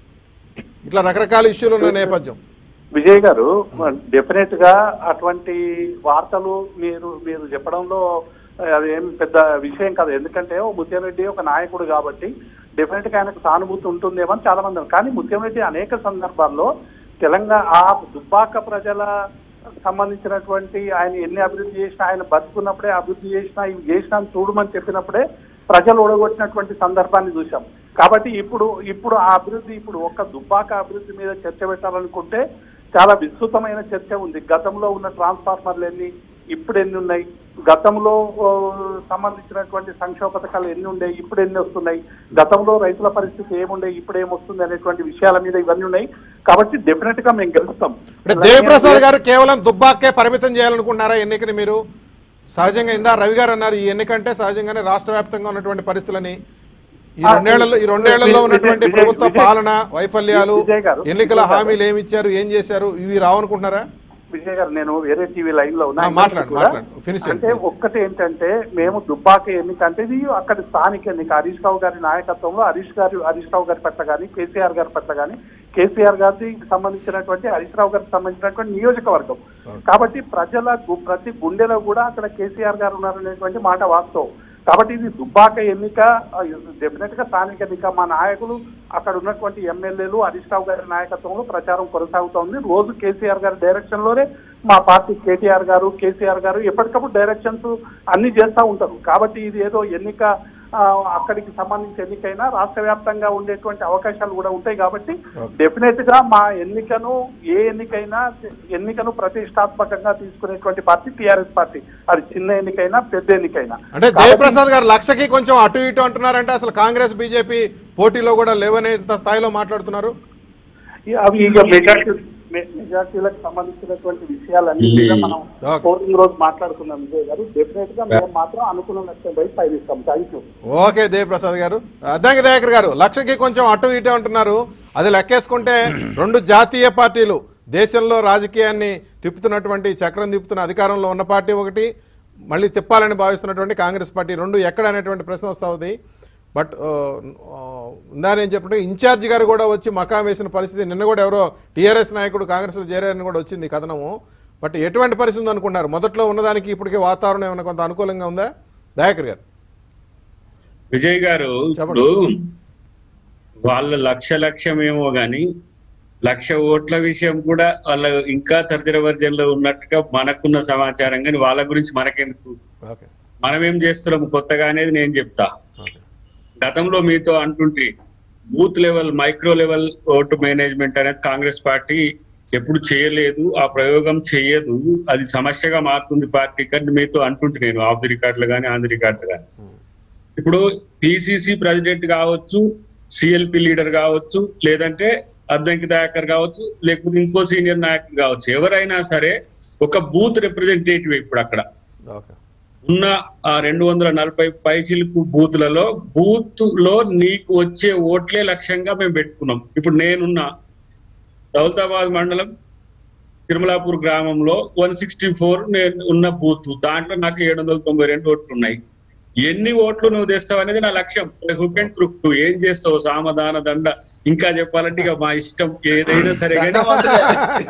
ఇట్లా రకరకాల ఇష్యూలు ఉన్న నేపథ్యం విజయ్ గారు డెఫినెట్ గా అటువంటి వార్తలు మీరు మీరు చెప్పడంలో అదేం పెద్ద విషయం కాదు ఎందుకంటే ఓ ముత్యంరెడ్డి ఒక నాయకుడు కాబట్టి డెఫినెట్ గా ఆయనకు సానుభూతి ఉంటుందేమో అని చాలా మంది అన్నారు. కానీ ముత్యంరెడ్డి అనేక సందర్భాల్లో తెలంగాణ ఆ దుబ్బాక ప్రజల సంబంధించినటువంటి ఆయన ఎన్ని అభివృద్ధి చేసినా ఆయన బతుకున్నప్పుడే అభివృద్ధి చేసినా ఇవి చేసినా అని చూడమని చెప్పినప్పుడే ప్రజలు ఓడగొట్టినటువంటి సందర్భాన్ని చూసాం కాబట్టి ఇప్పుడు ఇప్పుడు ఆ అభివృద్ధి ఇప్పుడు ఒక్క దుబ్బాక అభివృద్ధి మీద చర్చ పెట్టాలనుకుంటే చాలా విస్తృతమైన చర్చ ఉంది గతంలో ఉన్న ట్రాన్స్ఫార్మర్లు ఎన్ని ఇప్పుడు ఎన్ని ఉన్నాయి గతంలో ఓ, సంబంధించినటువంటి సంక్షేమ పథకాలు ఎన్ని ఉన్నాయి ఇప్పుడు ఎన్ని వస్తున్నాయి గతంలో రైతుల పరిస్థితి ఏముండే ఇప్పుడు ఏమొస్తుంది అనేటువంటి విషయాల మీద ఇవన్నీ ఉన్నాయి కాబట్టి డెఫినెట్ గా మేము గెలుస్తాం అంటే దేవప్రసాద్ గారు కేవలం దుబ్బాకే పరిమితం చేయాలనుకుంటున్నారా ఎన్నికని మీరు సహజంగా ఇందా రవి గారు అన్నారు ఈ ఎన్నికంటే సహజంగానే రాష్ట్ర వ్యాప్తంగా ఉన్నటువంటి పరిస్థితులని ఈ ఆ, రెండేళ్లలో ఈ రెండేళ్లలో విజయ్- ఉన్నటువంటి విజయ్- ప్రభుత్వ విజయ్- పాలన వైఫల్యాలు విజయ్ గారు, ఎన్నికల విజయ్ గారు. హామీలు ఏమి ఇచ్చారు ఏం చేశారు ఇవి రావనుకుంటున్నారా విజయ్ గారు నేను వేరే టీవీ లైన్ లో ఉన్నా ఆ, మాట్లాడండి, కూడా. మాట్లాడండి. Finish చేయండి. అంటే ఒక్కటి ఏంటంటే మేము దుబ్బాక ఎన్నిక అంటే ఇది అక్కడ స్థానిక ఎన్నిక హరీష్ రావు గారి నాయకత్వంలో హరీష్ గారి హరీష్ రావు గారి పట్ల కానీ కేసీఆర్ గారి పట్ల కానీ కేసీఆర్ గారికి సంబంధించినటువంటి హరీష్ రావు గారికి సంబంధించినటువంటి నియోజకవర్గం కాబట్టి ప్రజల గు- ప్రతి గుండెలో కూడా అక్కడ కేసీఆర్ గారు ఉన్నారనేటువంటి మాట వాస్తవం కాబట్టి ఇది దుబ్బాక ఎన్నిక డెఫినెట్ గా స్థానిక ఎన్నిక మా నాయకులు అక్కడ ఉన్నటువంటి ఎమ్మెల్యేలు హరీష్ రావు గారి నాయకత్వంలో ప్రచారం కొనసాగుతోంది రోజు కేసీఆర్ గారి డైరెక్షన్ లోనే మా పార్టీ కేటీఆర్ గారు కేసీఆర్ గారు ఎప్పటికప్పుడు డైరెక్షన్స్ అన్ని చేస్తూ ఉంటారు కాబట్టి ఇది ఏదో ఎన్నిక ఆ, అక్కడికి సంబంధించి ఎన్నికైనా రాష్ట్ర వ్యాప్తంగా ఉండేటువంటి అవకాశాలు కూడా ఉంటాయి కాబట్టి డెఫినెట్ గా మా ఎన్నికను ఏ ఎన్నికైనా ఎన్నికను ప్రతిష్టాత్మకంగా తీసుకునేటువంటి పార్టీ టీఆర్ఎస్ పార్టీ అది చిన్న ఎన్నికైనా పెద్ద ఎన్నికైనా అంటే జయప్రసాద్ గారు లక్షకి కొంచెం అటు ఇటు అంటున్నారంటే అసలు కాంగ్రెస్ బీజేపీ పోటీలో కూడా లేవనేంత స్థాయిలో మాట్లాడుతున్నారు ఈ- అవి ఇక మెజార్టీ మె- మెజార్టీలకు సంబంధించినటువంటి విషయాలన్నీ కూడా మనం ఓకే. పోలింగ్ రోజు మాట్లాడుకున్నాం విజయ్ గారు డెఫినెట్ గా మేము మాత్రం అనుకున్న లక్ష్యం వైపు పయనిస్తాం thank you okay Devaprasad garu Addanki Dayakar గారు లక్షకి కొంచెం అటు ఇటు అంటున్నారు అది లెక్కేసుకుంటే రెండు జాతీయ పార్టీలు దేశంలో రాజకీయాన్ని తిప్పుతున్నటువంటి చక్రం తిప్పుతున్న అధికారంలో ఉన్న పార్టీ ఒకటి మళ్ళీ తిప్పాలని భావిస్తున్నటువంటి కాంగ్రెస్ పార్టీ రెండు ఎక్కడ అనేటువంటి ప్రశ్న వస్తా ఉంది బట్ ఇందా నేను చెప్పినట్టు ఇన్ఛార్జ్ గారు కూడా వచ్చి మకాం వేసిన పరిస్థితి నిన్న కూడా ఎవరో టీఆర్ఎస్ నాయకుడు కాంగ్రెస్లో చేరారని కూడా వచ్చింది ఈ కథనము బట్ ఎటువంటి పరిస్థితి ఉంది అనుకుంటున్నారు మొదట్లో ఉన్నదానికి ఇప్పటికే వాతావరణం ఏమైనా కొంత అనుకూలంగా ఉందా దయాకర్ గారు విజయ్ గారు చెప్పండి. ఇప్పుడు వాళ్ళ లక్ష లక్ష్యమేమో గాని లక్ష ఓట్ల విషయం కూడా వాళ్ళ ఇంకా తదితర వర్జన్లో ఉన్నట్టుగా మనకున్న సమాచారం కానీ వాళ్ళ గురించి మనకెందుకు ఓకే మనం ఏం చేస్తున్నాం కొత్తగా అనేది నేను చెప్తా ఓకే గతంలో మీతో అంటుంటే booth level micro level vote management అనేది కాంగ్రెస్ పార్టీ ఎప్పుడు చేయలేదు ఆ ప్రయోగం చేయదు అది సమస్యగా మారుతుంది పార్టీకి అని మీతో అంటుంటే నేను ఆఫ్ ది రికార్డులు కానీ ఆన్ ది రికార్డులు కానీ ఇప్పుడు పిసిసి ప్రెసిడెంట్ కావచ్చు సిఎల్పి లీడర్ కావచ్చు లేదంటే అద్దంకి దయాకర్ కావచ్చు లేకపోతే ఇంకో సీనియర్ నాయకులు కావచ్చు ఎవరైనా సరే ఒక బూత్ రిప్రజెంటేటివ్ ఇప్పుడు అక్కడ ఓకే ఉన్న ఆ రెండు వందల నలభై పైచిలుకు బూత్లలో బూత్ లో నీకు వచ్చే ఓట్లే లక్ష్యంగా మేము పెట్టుకున్నాం ఇప్పుడు నేనున్న దౌలతాబాద్ మండలం తిరుమలాపూర్ గ్రామంలో వన్ సిక్స్టీ ఫోర్ నేను ఉన్న బూత్ దాంట్లో నాకు ఏడు వందల తొంభై రెండు ఓట్లు ఉన్నాయి ఎన్ని ఓట్లు నువ్వు తెస్తావు అనేది నా లక్ష్యం హుక్ అండ్ క్రుక్ ఏం చేస్తావు సామధాన దండ ఇంకా చెప్పాలంటే ఇక మా ఇష్టం ఏదైనా సరే కానీ దండవంతులే.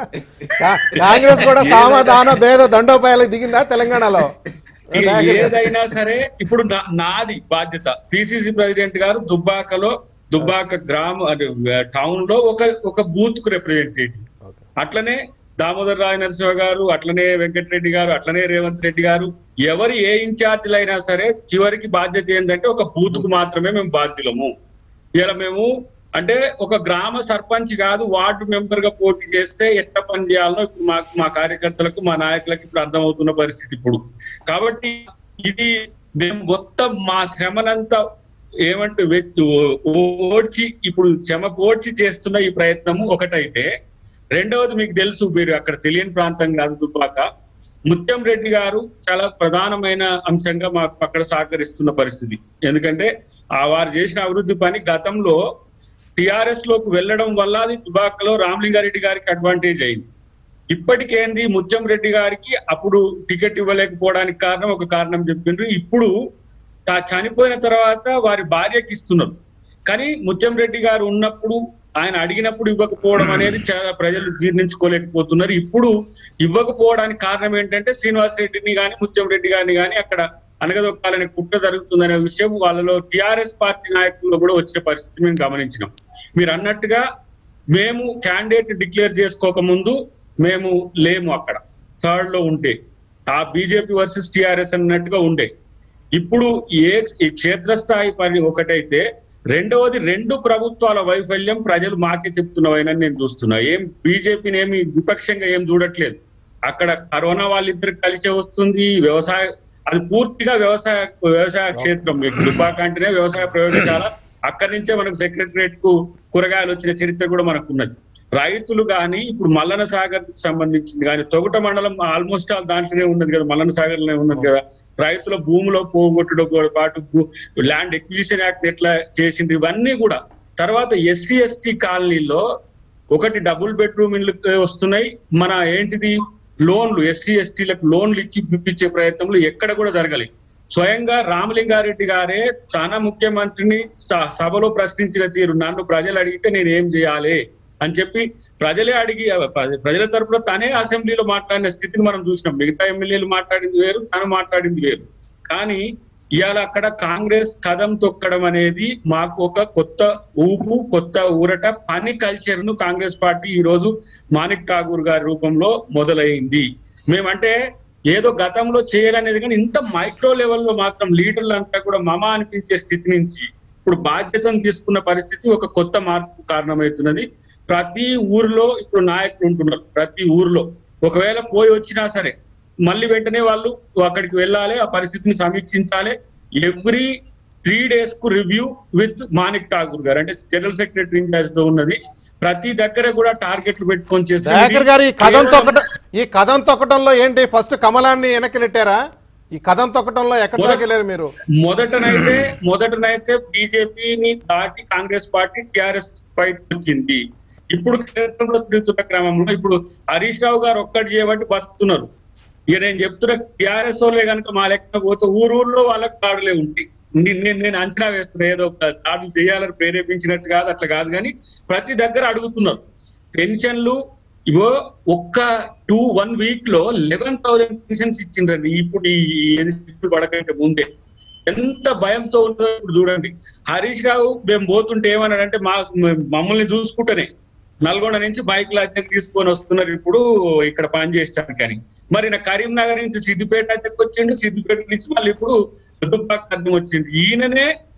కా- కాంగ్రెస్ కూడా సామధాన భేద దండోపాయాలకు దిగిందా తెలంగాణలో ఇక ఏదైనా సరే ఇప్పుడు నా- నాది బాధ్యత పిసిసి ప్రెసిడెంట్ గారు దుబ్బాకలో దుబ్బాక గ్రామ టౌన్ లో ఒక ఒక బూత్ కు రిప్రజెంటేటివ్ ఓకే అట్లనే దామోదర్ రాయ నరసింహ గారు అట్లనే వెంకటరెడ్డి గారు అట్లనే రేవంత్ రెడ్డి గారు ఎవరు ఏ ఇన్ఛార్జీలు అయినా సరే చివరికి బాధ్యత ఏంటంటే ఒక బూత్ కు మాత్రమే మేము బాధ్యులము ఇలా మేము అంటే ఒక గ్రామ సర్పంచ్ కాదు వార్డు మెంబర్ గా పోటీ చేస్తే ఎట్లా పని చేయాలనో ఇప్పుడు మాకు మా కార్యకర్తలకు మా నాయకులకు ఇప్పుడు అర్థమవుతున్న పరిస్థితి ఇప్పుడు కాబట్టి ఇది మేము మొత్తం మా శ్రమనంతా ఏమంటే వెత్- ఓ- ఓడ్చి ఇప్పుడు చెమకు ఓడ్చి చేస్తున్న ఈ ప్రయత్నము ఒకటైతే రెండవది మీకు తెలుసు మీరు అక్కడ తెలియని ప్రాంతం కాదు దుబ్బాక ముత్యం రెడ్డి గారు చాలా ప్రధానమైన అంశంగా మాకు అక్కడ సహకరిస్తున్న పరిస్థితి ఎందుకంటే ఆ వారు చేసిన అభివృద్ధి పని గతంలో టిఆర్ఎస్ లోకి వెళ్ళడం వల్ల అది దుబాకలో రామలింగారెడ్డి గారికి అడ్వాంటేజ్ అయింది ఇప్పటికేంది ముత్యం రెడ్డి గారికి అప్పుడు టికెట్ ఇవ్వలేకపోవడానికి కారణం ఒక కారణం చెప్పిండ్రు ఇప్పుడు తా- చనిపోయిన తర్వాత వారి భార్యకి ఇస్తున్నారు కానీ ముత్యం రెడ్డి గారు ఉన్నప్పుడు ఆయన అడిగినప్పుడు ఇవ్వకపోవడం అనేది చాలా ప్రజలు జీర్ణించుకోలేకపోతున్నారు ఇప్పుడు ఇవ్వకపోవడానికి కారణం ఏంటంటే శ్రీనివాస్ రెడ్డిని కానీ ముత్యం రెడ్డి గారిని కానీ అక్కడ అనగదొక్కాలనే కుట్ర జరుగుతుందనే విషయం వాళ్ళలో టిఆర్ఎస్ పార్టీ నాయకుల్లో కూడా వచ్చే పరిస్థితి మేము గమనించినాం మీరు అన్నట్టుగా మేము క్యాండిడేట్ డిక్లేర్ చేసుకోక ముందు మేము లేము అక్కడ థర్డ్ లో ఉంటే ఆ బీజేపీ వర్సెస్ టిఆర్ఎస్ అన్నట్టుగా ఉండే ఇప్పుడు ఏ ఈ క్షేత్రస్థాయి పని ఒకటైతే రెండవది రెండు ప్రభుత్వాల వైఫల్యం ప్రజలు మాకే చెప్తున్నవైనా నేను చూస్తున్నా ఏం బీజేపీని ఏమి విపక్షంగా ఏం చూడట్లేదు అక్కడ కరోనా వాళ్ళిద్దరు కలిసే వస్తుంది వ్యవసాయ అది పూర్తిగా వ్యవసాయ వ్యవసాయ క్షేత్రం మీకు దుబ్బాక అంటేనే వ్యవసాయ ప్రయోగశాల అక్కడి నుంచే మనకు సెక్రటరియట్ కు కూరగాయలు వచ్చిన చరిత్ర కూడా మనకు ఉన్నది రైతులు కానీ ఇప్పుడు మల్లన సాగర్ కి సంబంధించింది కానీ తొగుట మండలం ఆల్మోస్ట్ ఆల్ దాంట్లోనే ఉన్నది కదా మల్లన సాగర్ లోనే ఉన్నది కదా రైతుల భూమిలో పోగొట్టడం పాటు ల్యాండ్ ఎక్విజిషన్ యాక్ట్ ఎట్లా చేసింది ఇవన్నీ కూడా తర్వాత ఎస్సీ ఎస్టీ కాలనీలో ఒకటి డబుల్ బెడ్రూమ్ ఇల్లు వస్తున్నాయి మన ఏంటిది లోన్లు ఎస్సీ ఎస్టీలకు లోన్లు ఇచ్చి పిప్పించే ప్రయత్నంలో ఎక్కడ కూడా జరగలేదు స్వయంగా రామలింగారెడ్డి గారే తన ముఖ్యమంత్రిని స- సభలో ప్రశ్నించిన తీరు నన్ను ప్రజలు అడిగితే నేను ఏం చేయాలి అని చెప్పి ప్రజలే అడిగి ప్ర- ప్రజల తరపున తనే అసెంబ్లీలో మాట్లాడిన స్థితిని మనం చూసినాం మిగతా ఎమ్మెల్యేలు మాట్లాడింది వేరు తను మాట్లాడింది వేరు కానీ ఇవాళ అక్కడ కాంగ్రెస్ కదం తొక్కడం అనేది మాకు ఒక కొత్త ఊపు కొత్త ఊరట పని కల్చర్ ను కాంగ్రెస్ పార్టీ ఈ రోజు మాణిక్ ఠాగూర్ గారి రూపంలో మొదలైంది మేమంటే ఏదో గతంలో చేయాలనేది కానీ ఇంత మైక్రో లెవెల్లో మాత్రం లీడర్లు అంతా కూడా మమ అనిపించే స్థితి నుంచి ఇప్పుడు బాధ్యతను తీసుకున్న పరిస్థితి ఒక కొత్త మార్పు కారణమవుతున్నది ప్రతి ఊర్లో ఇప్పుడు నాయకులు ఉంటున్నారు ప్రతి ఊర్లో ఒకవేళ పోయి వచ్చినా సరే మళ్ళీ వెంటనే వాళ్ళు అక్కడికి వెళ్ళాలి ఆ పరిస్థితిని సమీక్షించాలి ఎవ్రీ త్రీ డేస్ కు రివ్యూ విత్ మాణిక్ ఠాగూర్ గారు అంటే జనరల్ సెక్రటరీ ఇన్ఛార్జ్ తో ఉన్నది ప్రతి దగ్గర కూడా టార్గెట్లు పెట్టుకొని చేస్తుంది. దయాకర్ గారు ఈ కథం కేవలం- తొక్కటం ఈ కథం తొక్కటంలో ఏంటి ఫస్ట్ కమలాన్ని వెనక్కి నెట్టారా ఈ కథం తొక్కటంలో ఎక్కడి దాకా వెళ్ళారు మీరు మొదటనైతే మొదటనైతే బీజేపీని దాటి కాంగ్రెస్ పార్టీ టిఆర్ఎస్ ఫైట్ వచ్చింది ఇప్పుడు క్షేత్రంలో తిరుగుతున్న క్రమంలో ఇప్పుడు హరీష్ రావు గారు ఒక్కటి చేయబట్టి బతుకుతున్నారు ఇక నేను చెప్తున్న టిఆర్ఎస్ వాళ్ళే కనుక మా లెక్క పోతే ఊరూరులో వాళ్ళకి దాడులే ఉంటాయి నే- నేను నేను అంచనా వేస్తున్నా ఏదో ఒక దాడులు చేయాలని ప్రేరేపించినట్టు కాదు అట్లా కాదు కానీ ప్రతి దగ్గర అడుగుతున్నారు పెన్షన్లు ఇవో ఒక్క టూ వన్ వీక్ లో లెవెన్ థౌసండ్ పెన్షన్స్ ఇచ్చిండ్రండి ఇప్పుడు ఈ ఏది ఇప్పుడు పడకంటే ముందే ఎంత భయంతో ఉందో ఇప్పుడు చూడండి హరీష్ రావు మేము పోతుంటే ఏమన్నాడంటే మా మమ్మల్ని చూసుకుంటేనే నల్గొండ నుంచి బైక్ అద్దెకు తీసుకొని వస్తున్నారు ఇప్పుడు ఇక్కడ పని చేస్తానికి అని మరి నా కరీంనగర్ నుంచి సిద్దిపేట అద్దెకు వచ్చిండు సిద్దిపేట నుంచి మళ్ళీ ఇప్పుడు దుబ్బాక అద్దెం వచ్చిండు ఈయననే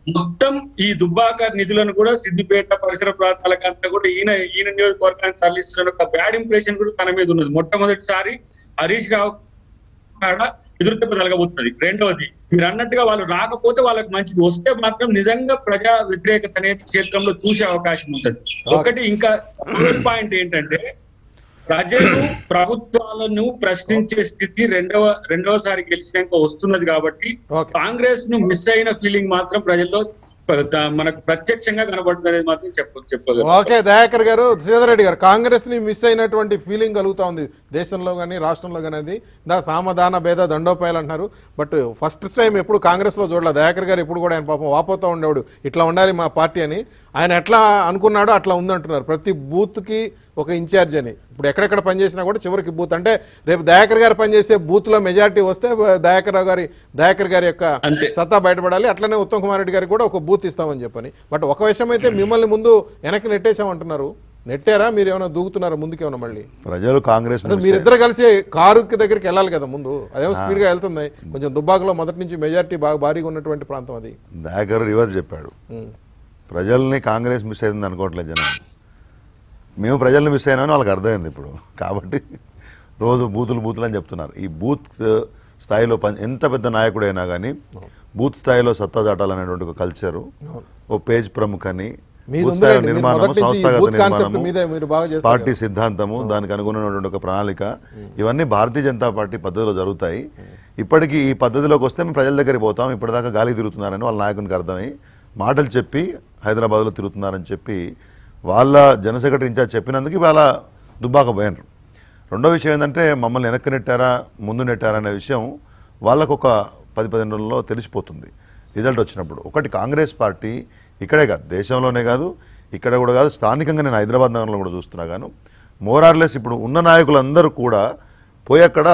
మొత్తం ఈ దుబ్బాక నిధులను కూడా సిద్దిపేట పరిసర ప్రాంతాలకు అంతా కూడా ఈయన ఈయన నియోజకవర్గాన్ని తరలిస్తున్న ఒక బ్యాడ్ ఇంప్రెషన్ కూడా తన మీద ఉన్నది మొట్టమొదటిసారి హరీష్ రావు కాడ ఎదురుదెబ్బ తలగబోతున్నది రెండవది మీరు అన్నట్టుగా వాళ్ళు రాకపోతే వాళ్ళకి మంచిది వస్తే మాత్రం నిజంగా ప్రజా వ్యతిరేకత అనేది క్షేత్రంలో చూసే అవకాశం ఉంటుంది ఒకటి ఇంకా పాయింట్ ఏంటంటే ప్రజలు ప్రభుత్వాలను ప్రశ్నించే స్థితి రెండవ రెండవసారి గెలిచినాక వస్తున్నది కాబట్టి ఓకే. కాంగ్రెస్ ను మిస్ అయిన ఫీలింగ్ మాత్రం ప్రజల్లో ప- త- మనకు ప్రత్యక్షంగా కనబడుతుంది అనేది మాత్రం చెప్ప చెప్పగలను ఓకే దయాకర్ గారు శ్రీధర్ రెడ్డి గారు కాంగ్రెస్ ని మిస్ అయినటువంటి ఫీలింగ్ కలుగుతా ఉంది దేశంలో కానీ రాష్ట్రంలో కానీ అది దా సామధాన భేద దండోపాయాలు అంటున్నారు బట్ ఫస్ట్ టైం ఎప్పుడు కాంగ్రెస్ లో చూడలేదు దయాకర్ గారు ఎప్పుడు కూడా ఆయన పాపం వాపోతూ ఉండేవాడు ఇట్లా ఉండాలి మా పార్టీ అని ఆయన ఎట్లా అనుకున్నాడో అట్లా ఉందంటున్నారు ప్రతి బూత్ కి ఒక ఇన్ఛార్జ్ అని ఇప్పుడు ఎక్కడెక్కడ పనిచేసినా కూడా చివరికి బూత్ అంటే రేపు దయాకర్ గారు పనిచేసే బూత్ లో మెజారిటీ వస్తే దయాకర్ రావు గారి దయాకర్ గారి యొక్క అంతే. సత్తా బయటపడాలి అట్లనే ఉత్తమ్ కుమార్ రెడ్డి గారికి కూడా ఒక బూత్ ఇస్తామని చెప్పని బట్ ఒక విషయం అయితే మిమ్మల్ని ముందు వెనక్కి నెట్టేసామంటున్నారు నెట్టారా మీరు ఏమైనా దూకుతున్నారా ముందుకేమైనా మళ్ళీ ప్రజలు కాంగ్రెస్ అసలు మీరిద్దరు కలిసి కారుకి దగ్గరికి వెళ్ళాలి కదా ముందు అదేమో స్పీడ్ గా వెళ్తుంది కొంచెం దుబ్బాకలో మొదటి నుంచి మెజారిటీ బాగా భారీగా ఉన్నటువంటి ప్రాంతం అది దయాకర్ రివర్స్ చెప్పాడు ఉం. ప్రజల్ని కాంగ్రెస్ మిస్ అయింది అనుకోవట్లేదు జనం మేము ప్రజల్ని మిస్ అయినామని వాళ్ళకి అర్థమైంది ఇప్పుడు కాబట్టి రోజు బూతులు బూతులు అని చెప్తున్నారు ఈ బూత్ స్థాయిలో పని ఎంత పెద్ద నాయకుడైనా కానీ బూత్ స్థాయిలో సత్తా చాటాలనేటువంటి ఒక కల్చరు ఓ పేజ్ ప్రముఖ అని మీది బూత్ ఉంది స్థాయిలో రండి. మీరు నిర్మాణము, మొదటి నుంచి ఈ సంస్థాగత బూత్ కాన్సెప్ట్ నిర్మాణము, మీదే మీరు బాగా చేస్తారు పార్టీ కదా. సిద్ధాంతము దానికి అనుగుణమైనటువంటి ఒక ప్రణాళిక ఇవన్నీ భారతీయ జనతా పార్టీ పద్ధతిలో జరుగుతాయి ఇప్పటికీ ఈ పద్ధతిలోకి వస్తే మేము ప్రజల దగ్గరికి పోతాం ఇప్పటిదాకా గాలి తిరుగుతున్నారని వాళ్ళ నాయకునికి అర్థమై మాటలు చెప్పి హైదరాబాద్లో తిరుగుతున్నారని చెప్పి వాళ్ళ జన సెక్రటరీ ఇన్ఛార్జ్ చెప్పినందుకు ఇవాళ దుబ్బాక పోయినరు రెండో విషయం ఏంటంటే మమ్మల్ని వెనక్కి నెట్టారా ముందు నెట్టారా అనే విషయం వాళ్ళకు ఒక పది పదిహేను రోజుల్లో తెలిసిపోతుంది రిజల్ట్ వచ్చినప్పుడు ఒకటి కాంగ్రెస్ పార్టీ ఇక్కడే కాదు దేశంలోనే కాదు ఇక్కడ కూడా కాదు స్థానికంగా నేను హైదరాబాద్ నగరంలో కూడా చూస్తున్నా గాను మోరార్లెస్ ఇప్పుడు ఉన్న నాయకులందరూ కూడా పోయి అక్కడ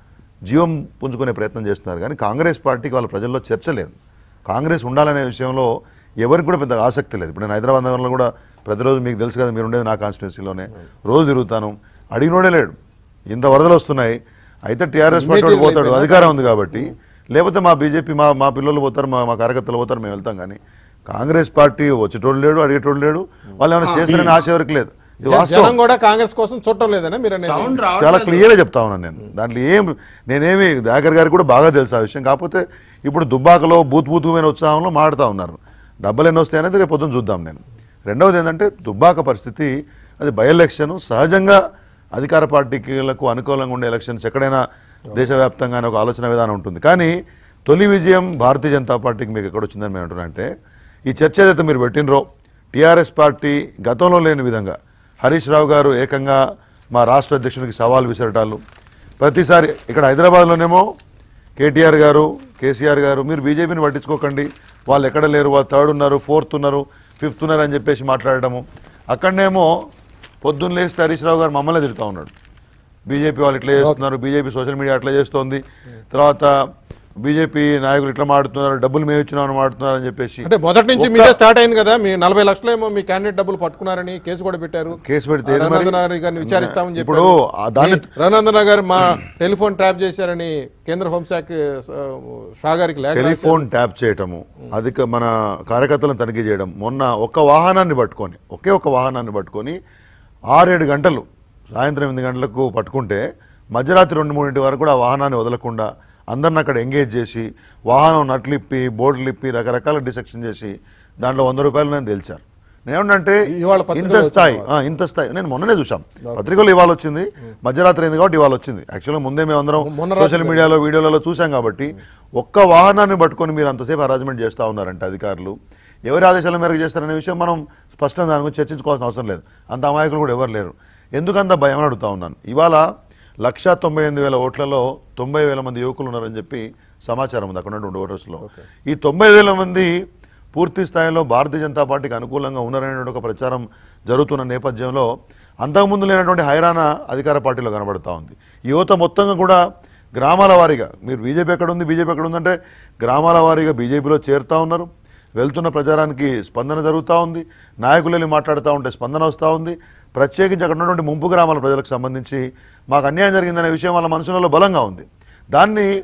జీవం పుంజుకునే ప్రయత్నం చేస్తున్నారు కానీ కాంగ్రెస్ పార్టీకి వాళ్ళ ప్రజల్లో చర్చ లేదు కాంగ్రెస్ ఉండాలనే విషయంలో ఎవరికి కూడా పెద్ద ఆసక్తి లేదు ఇప్పుడు నేను హైదరాబాద్ నగరంలో కూడా ప్రతిరోజు మీకు తెలుసు కదా మీరు ఉండేది నా కాన్స్టిట్యున్సీలోనే రోజు తిరుగుతాను అడిగినోడే లేడు ఇంత వరదలు వస్తున్నాయి అయితే టీఆర్ఎస్ పార్టీ వాడు పోతాడు అధికారం ఉంది కాబట్టి లేకపోతే మా బీజేపీ మా మా పిల్లలు పోతారు మా మా కార్యకర్తలు పోతారు మేము వెళ్తాం కానీ కాంగ్రెస్ పార్టీ వచ్చేటోడు లేడు అడిగేటోడు లేడు వాళ్ళు ఏమైనా చేస్తారని ఆశ ఎవరికి లేదు ఇది వాస్తవం జనం కూడా కాంగ్రెస్ కోసం చూడటం లేదనే మీరు అనేది సౌండ్ చాలా రావట్లేదు క్లియర్గా చెప్తా ఉన్నాను నేను దాంట్లో ఏం నేనేమి దాకర్ గారికి కూడా బాగా తెలుసు ఆ విషయం కాకపోతే ఇప్పుడు దుబ్బాకలో బూత్ బూతుమైన ఉత్సాహంలో మాడుతూ ఉన్నారు డబ్బులు ఎన్ని వస్తాయి అనేది రేపు పొద్దున చూద్దాం నేను రెండవది ఏంటంటే దుబ్బాక పరిస్థితి అది బై ఎలక్షన్ సహజంగా అధికార పార్టీలకు అనుకూలంగా ఉండే ఎలక్షన్స్ ఎక్కడైనా దేశవ్యాప్తంగానే ఒక ఆలోచన విధానం ఉంటుంది కానీ తొలి విజయం భారతీయ జనతా పార్టీకి మీకు ఎక్కడ వచ్చిందని మేము అంటున్నానంటే ఈ చర్చ ఏదైతే మీరు పెట్టినరో టీఆర్ఎస్ పార్టీ గతంలో లేని విధంగా హరీష్ రావు గారు ఏకంగా మా రాష్ట్ర అధ్యక్షునికి సవాల్ విసరటాలు ప్రతిసారి ఇక్కడ హైదరాబాద్లోనేమో కేటీఆర్ గారు కేసీఆర్ గారు మీరు బీజేపీని పట్టించుకోకండి వాళ్ళు ఎక్కడ లేరు వాళ్ళు థర్డ్ ఉన్నారు ఫోర్త్ ఉన్నారు ఫిఫ్త్ ఉన్నారు అని చెప్పేసి మాట్లాడటము అక్కడనేమో పొద్దున్న లేస్తే హరీష్ రావు గారు మమ్మల్ని తిడుతూ ఉన్నాడు బీజేపీ వాళ్ళు ఇట్లా చేస్తున్నారు బీజేపీ సోషల్ మీడియా అట్లా చేస్తోంది తర్వాత బీజేపీ నాయకులు ఇట్లా మాడుతున్నారు డబ్బులు మేము ఇచ్చినామని మాడుతున్నారు అని చెప్పేసి అంటే మొదటి నుంచి మీదే స్టార్ట్ అయింది కదా మీ నలభై లక్షలేమో మీ క్యాండిడేట్ డబ్బులు పట్టుకున్నారని కేసు కూడా పెట్టారు కేసు పెడితే ఏది మరి? రఘునందన్ గారిని విచారిస్తామని ఇప్పుడు చెప్పారు. ఆ దాన్ని- మీ రఘునందన్ గారు మా టెలిఫోన్ ట్రాప్ చేశారని కేంద్ర హోంశాఖ ఆ, షా గారికి లేఖ రాశారు. టెలిఫోన్ ట్యాప్ చేయటము అధిక మన కార్యకర్తలను తనిఖీ చేయడం మొన్న ఒక్క వాహనాన్ని పట్టుకొని ఒకే ఒక వాహనాన్ని పట్టుకొని ఆరేడు గంటలు సాయంత్రం ఎనిమిది గంటలకు పట్టుకుంటే మధ్యరాత్రి రెండు మూడింటి వరకు కూడా ఆ వాహనాన్ని వదలకుండా అందరిని అక్కడ ఎంగేజ్ చేసి వాహనం నట్లిప్పి బోర్డులు ఇప్పి రకరకాల డిసెక్షన్ చేసి దాంట్లో వంద రూపాయలు నేను తేల్చారు నేనేమంటే ఇవాళ పత్రికలో ఇంత స్థాయి ఆ, ఇంత స్థాయి నేను మొన్ననే చూసాం పత్రికలో ఇవాళ వచ్చింది మధ్యరాత్రి అయింది కాబట్టి ఇవాళ వచ్చింది యాక్చువల్గా ముందే మేము అందరం మొన్న రాత్రి సోషల్ మీడియాలో వీడియోలలో చూసాం కాబట్టి ఒక్క వాహనాన్ని పట్టుకొని మీరు అంతసేపు అరేంజ్మెంట్ చేస్తూ ఉన్నారంటే అధికారులు ఎవరి ఆదేశాల మేరకు చేస్తారనే విషయం మనం స్పష్టంగా దాని గురించి చర్చించుకోవాల్సిన అవసరం లేదు అంత అమాయకులు కూడా ఎవరు లేరు ఎందుకంత భయం అని అడుగుతా ఉన్నాను ఇవాళ లక్ష తొంభై ఎనిమిది వేల ఓట్లలో తొంభై వేల మంది యువకులు ఉన్నారని చెప్పి సమాచారం ఉంది అక్కడ ఉన్నటువంటి ఓటర్స్లో ఈ తొంభై వేల మంది పూర్తి స్థాయిలో భారతీయ జనతా పార్టీకి అనుకూలంగా ఉన్నారనే ఒక ప్రచారం జరుగుతున్న నేపథ్యంలో అంతకుముందు లేనటువంటి హైరాణ అధికార పార్టీలో కనబడతా ఉంది ఈ యువత మొత్తంగా కూడా గ్రామాల వారీగా మీరు బీజేపీ ఎక్కడ ఉంది బీజేపీ ఎక్కడ ఉందంటే గ్రామాల వారీగా బీజేపీలో చేరుతా ఉన్నారు వెళ్తున్న ప్రచారానికి స్పందన జరుగుతూ ఉంది నాయకులు వెళ్ళి మాట్లాడుతూ ఉంటే స్పందన వస్తూ ఉంది ప్రత్యేకించి అక్కడ ఉన్నటువంటి ముంపు గ్రామాల ప్రజలకు సంబంధించి మాకు అన్యాయం జరిగిందనే విషయం వాళ్ళ మనసులలో బలంగా ఉంది దాన్ని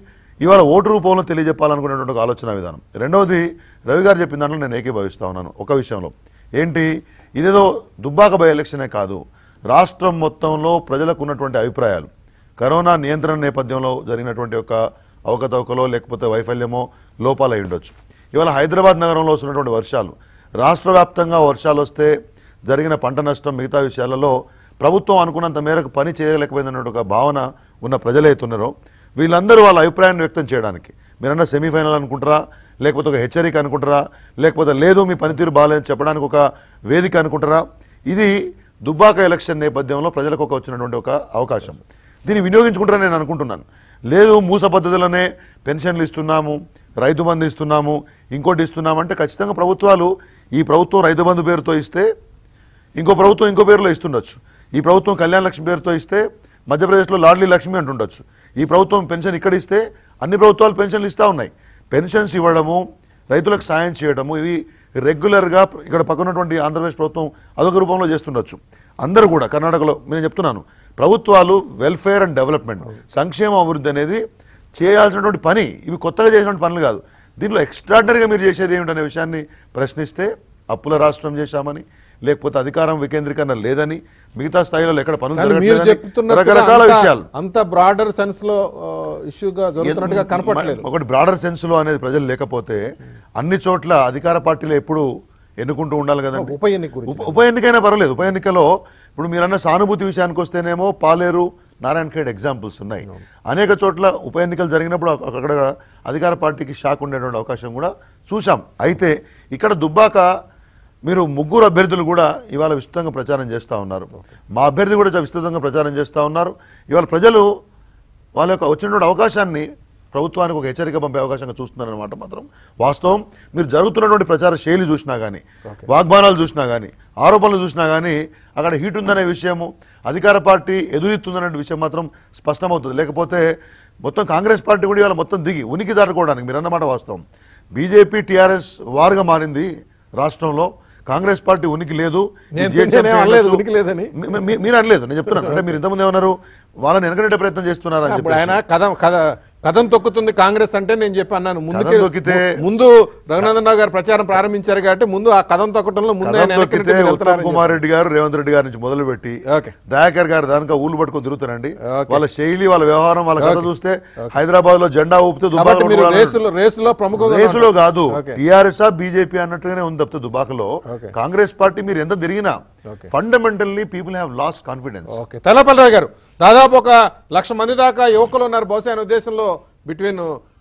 ఇవాళ ఓటు రూపంలో తెలియజెప్పాలనుకునేటువంటి ఒక ఆలోచన విధానం రెండవది రవి గారు చెప్పిన దాంట్లో నేను ఏకీభవిస్తా ఉన్నాను ఒక విషయంలో ఏంటి ఇదేదో దుబ్బాక బై ఎలక్షనే కాదు రాష్ట్రం మొత్తంలో ప్రజలకు ఉన్నటువంటి అభిప్రాయాలు కరోనా నియంత్రణ నేపథ్యంలో జరిగినటువంటి ఒక అవకతవకలో లేకపోతే వైఫల్యమో లోపాలు అయి ఉండొచ్చు ఇవాళ హైదరాబాద్ నగరంలో వస్తున్నటువంటి వర్షాలు రాష్ట్ర వ్యాప్తంగా వర్షాలు వస్తే జరిగిన పంట నష్టం మిగతా విషయాలలో ప్రభుత్వం అనుకున్నంత మేరకు పని చేయలేకపోయిందన్న ఒక భావన ఉన్న ప్రజలైతే ఉన్నారో వీళ్ళందరూ వాళ్ళ అభిప్రాయాన్ని వ్యక్తం చేయడానికి మీరన్నా సెమీఫైనల్ అనుకుంటారా లేకపోతే ఒక హెచ్చరిక అనుకుంటారా లేకపోతే లేదు మీ పనితీరు బాగాలేదని చెప్పడానికి ఒక వేదిక అనుకుంటారా ఇది దుబ్బాక ఎలక్షన్ నేపథ్యంలో ప్రజలకు ఒక వచ్చినటువంటి ఒక అవకాశం దీన్ని వినియోగించుకుంటారని నేను అనుకుంటున్నాను లేదు మూస పద్ధతిలోనే పెన్షన్లు ఇస్తున్నాము రైతు బంధు ఇస్తున్నాము ఇంకోటి ఇస్తున్నాము అంటే ఖచ్చితంగా ప్రభుత్వాలు ఈ ప్రభుత్వం రైతు బంధు పేరుతో ఇస్తే ఇంకో ప్రభుత్వం ఇంకో పేరులో ఇస్తుండొచ్చు ఈ ప్రభుత్వం కళ్యాణ లక్ష్మి పేరుతో ఇస్తే మధ్యప్రదేశ్లో లాడ్లీ లక్ష్మి అంటుండొచ్చు ఈ ప్రభుత్వం పెన్షన్ ఇక్కడ ఇస్తే అన్ని ప్రభుత్వాలు పెన్షన్లు ఇస్తూ ఉన్నాయి పెన్షన్స్ ఇవ్వడము రైతులకు సాయం చేయడము ఇవి రెగ్యులర్గా ఇక్కడ పక్కనటువంటి ఆంధ్రప్రదేశ్ ప్రభుత్వం అదొక రూపంలో చేస్తుండొచ్చు అందరూ కూడా కర్ణాటకలో నేను చెప్తున్నాను ప్రభుత్వాలు వెల్ఫేర్ అండ్ డెవలప్మెంట్ సంక్షేమ అభివృద్ధి అనేది చేయాల్సినటువంటి పని ఇవి కొత్తగా చేసినటువంటి పనులు కాదు దీంట్లో ఎక్స్ట్రాడినరీగా మీరు చేసేది ఏమిటనే విషయాన్ని ప్రశ్నిస్తే అప్పుల రాష్ట్రం చేశామని లేకపోతే అధికారం వికేంద్రీకరణ లేదని మిగతా స్థాయిలో ఎక్కడ పనులు కానీ మీరు జరగట్లేదని చెప్తున్నట్టుగా రకరకాల అంత- విషయాలు అంత బ్రాడర్ సెన్స్ లో ఇష్యూగా జరుగుతున్నట్టుగా కనపడలేదు ఒకటి బ్రాడర్ సెన్స్ లో అనేది ప్రజలు లేకపోతే అన్ని చోట్ల అధికార పార్టీలు ఎప్పుడు ఎన్నుకుంటూ ఉండాలి కదండి ఉప ఎన్నిక గురించి ఉప- ఉప ఎన్నికైనా పర్వాలేదు ఉప ఎన్నికలో ఇప్పుడు మీరన్న సానుభూతి విషయానికి వస్తేనేమో పాలేరు నారాయణ ఖేడ్ ఎగ్జాంపుల్స్ ఉన్నాయి అనేక చోట్ల ఉప ఎన్నికలు జరిగినప్పుడు అక్క- అక్కడ అధికార పార్టీకి షాక్ ఉండేటువంటి అవకాశం కూడా చూసాం అయితే ఇక్కడ దుబ్బాక మీరు ముగ్గురు అభ్యర్థులు కూడా ఇవాళ విస్తృతంగా ప్రచారం చేస్తూ ఉన్నారు మా అభ్యర్థి కూడా చాలా విస్తృతంగా ప్రచారం చేస్తూ ఉన్నారు ఇవాళ ప్రజలు వాళ్ళ యొక్క వచ్చినటువంటి అవకాశాన్ని ప్రభుత్వానికి ఒక హెచ్చరిక పంపే అవకాశంగా చూస్తున్నారన్నమాట మాత్రం వాస్తవం మీరు జరుగుతున్నటువంటి ప్రచార శైలి చూసినా కానీ వాగ్బానాలు చూసినా కానీ ఆరోపణలు చూసినా కానీ అక్కడ హీట్ ఉందనే విషయము అధికార పార్టీ ఎదురెత్తుందనే విషయం మాత్రం స్పష్టమవుతుంది లేకపోతే మొత్తం కాంగ్రెస్ పార్టీ కూడా ఇవాళ మొత్తం దిగి ఉనికి దాటుకోవడానికి మీరు అన్నమాట వాస్తవం బీజేపీ టీఆర్ఎస్ వారుగా మారింది రాష్ట్రంలో కాంగ్రెస్ పార్టీ ఉనికి లేదు ఈ నేను- GHMC నేనేం అనలేదు, ఎన్నికలు- ఉనికి లేదని. మీ- మీ- మీరు అనలేదు నేను చెప్తున్నాను అంటే మీరు ఇంతకుముందు ఏమన్నారు వాళ్ళని వెనకనెట్టే ప్రయత్నం చేస్తున్నారు అని ఇప్పుడు చెప్పేసి. ఆయన కథ కథ కథం తొక్కుతుంది కాంగ్రెస్ అంటే నేను చెప్పి అన్నాను ముందుకే కథం తొక్కితే- ముందు రఘునందన్ రావు గారు ప్రచారం ప్రారంభించారు కాబట్టి ముందు ఆ కథం తొక్కటంలో ముందే ఆయన కథం వెనక్కి తొక్కితే నెట్టి ఉత్తమ్ వెళ్తున్నారని కుమార్ రెడ్డి గారు రేవంత్ రెడ్డి గారి నుంచి మొదలుపెట్టి ఓకే. దయాకర్ గారు దానికా ఊళ్ళు పట్టుకొని తిరుగుతారండి ఓకే. వాళ్ళ శైలి వాళ్ళ వ్యవహారం వాళ్ళ కథ ఓకే. చూస్తే హైదరాబాద్ లో జెండా ఊపితే చెప్పి. కాబట్టి మీరు దుబాకలో రేసులో రేసులో ప్రముఖ రేసులో కాదు ఓకే. టీఆర్ఎస్ బీజేపీ అన్నట్టుగానే ఉంది తప్పితే దుబాకలో ఓకే. కాంగ్రెస్ పార్టీ మీరు ఎంత తిరిగినా okay. Fundamentally people have lost confidence okay Tellapalli garu దాదాపు ఒక లక్ష మంది దాకా యువకులు ఉన్నారు బహుశా ఆయన ఉద్దేశంలో between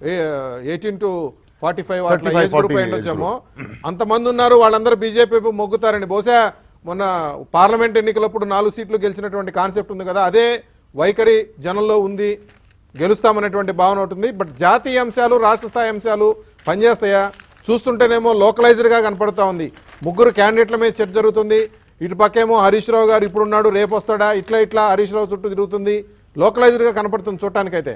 eighteen to forty five 35, age group 40 అయ్యుండొచ్చేమో అంతమంది ఉన్నారు వాళ్ళందరూ బీజేపీ మొగ్గుతారని బహుశా మొన్న పార్లమెంట్ ఎన్నికలప్పుడు నాలుగు సీట్లు గెలిచినటువంటి కాన్సెప్ట్ ఉంది కదా అదే వైఖరి జనంలో ఉంది గెలుస్తామనేటువంటి భావన ఉంటుంది బట్ జాతీయ అంశాలు రాష్ట్ర స్థాయి అంశాలు పనిచేస్తాయా చూస్తుంటేనేమో లోకలైజ్డ్గా కనపడతా ఉంది ముగ్గురు క్యాండిడేట్ల మీద చర్చ జరుగుతుంది ఇటు పక్కేమో హరీష్ రావు గారు ఇప్పుడున్నాడు రేపు వస్తాడా ఇట్లా ఇట్లా హరీష్ రావు చుట్టూ తిరుగుతుంది లోకలైజ్డ్గా కనపడుతుంది చూడటానికైతే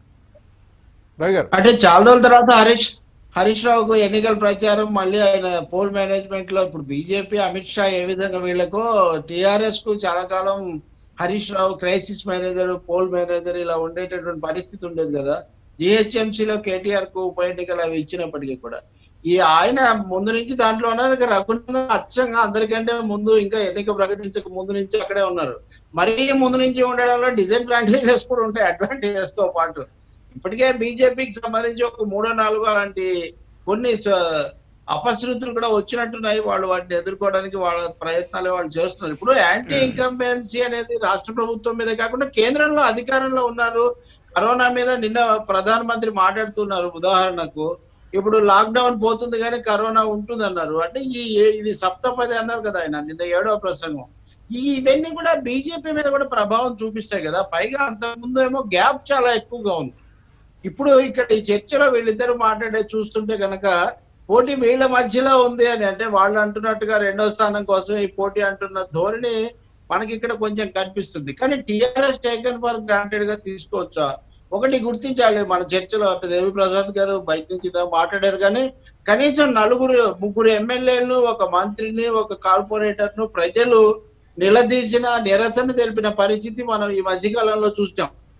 రవి గారు అంటే చాలా రోజుల తర్వాత హరీష్ హరీష్ రావుకు ఎన్నికల ప్రచారం మళ్ళీ ఆయన పోల్ మేనేజ్మెంట్ లో ఇప్పుడు బీజేపీ అమిత్ షా ఏ విధంగా వీళ్ళకు టిఆర్ఎస్ కు చాలా కాలం Harish Rao crisis manager poll manager ఇలా ఉండేటటువంటి పరిస్థితి ఉండేది కదా GHMC లో కేటీఆర్ కు ఉప ఎన్నికలు అవి ఇచ్చినప్పటికీ కూడా ఈ ఆయన ముందు నుంచి దాంట్లో ఉన్నారు ఇక రఘునందన్ అచ్చంగా అందరికంటే ముందు ఇంకా ఎన్నిక ప్రకటించక ముందు నుంచి అక్కడే ఉన్నారు మరీ ముందు నుంచి ఉండడంలో డిసడ్వాంటేజెస్ కూడా ఉంటాయి అడ్వాంటేజెస్ తో పాటు ఇప్పటికే బీజేపీకి సంబంధించి ఒక మూడో నాలుగో అలాంటి కొన్ని స- అపశృతులు కూడా వచ్చినట్టున్నాయి వాళ్ళు వాటిని ఎదుర్కోవడానికి వాళ్ళ ప్రయత్నాలు వాళ్ళు చేస్తున్నారు ఇప్పుడు యాంటీ ఇన్కంబెన్సీ అనేది రాష్ట్ర ప్రభుత్వం మీద కాకుండా కేంద్రంలో అధికారంలో ఉన్నారు కరోనా మీద నిన్న ప్రధానమంత్రి మాట్లాడుతున్నారు ఉదాహరణకు ఇప్పుడు లాక్డౌన్ పోతుంది కానీ కరోనా ఉంటుంది అన్నారు అంటే ఈ ఇది సప్తపది అన్నారు కదా ఆయన నిన్న ఏడవ ప్రసంగం ఈ ఇవన్నీ కూడా బీజేపీ మీద కూడా ప్రభావం చూపిస్తాయి కదా పైగా అంతకుముందు ఏమో గ్యాప్ చాలా ఎక్కువగా ఉంది ఇప్పుడు ఇక్కడ ఈ చర్చలో వీళ్ళిద్దరు మాట్లాడే చూస్తుంటే కనుక పోటీ వీళ్ళ మధ్యలో ఉంది అని అంటే వాళ్ళు అంటున్నట్టుగా రెండో స్థానం కోసం ఈ పోటీ అంటున్న ధోరణి మనకి ఇక్కడ కొంచెం కనిపిస్తుంది కానీ టిఆర్ఎస్ టేకన్ ఫర్ గ్రాంటెడ్ గా తీసుకోవచ్చా ఒకటి గుర్తించాలి మన చర్చలో అంటే దేవి ప్రసాద్ గారు బయట నుంచి ఇదా మాట్లాడారు కానీ కనీసం నలుగురు ముగ్గురు ఎమ్మెల్యేలను ఒక మంత్రిని ఒక కార్పొరేటర్ ను ప్రజలు నిలదీసిన నిరసన తెలిపిన పరిస్థితి మనం ఈ మధ్యకాలంలో చూసాం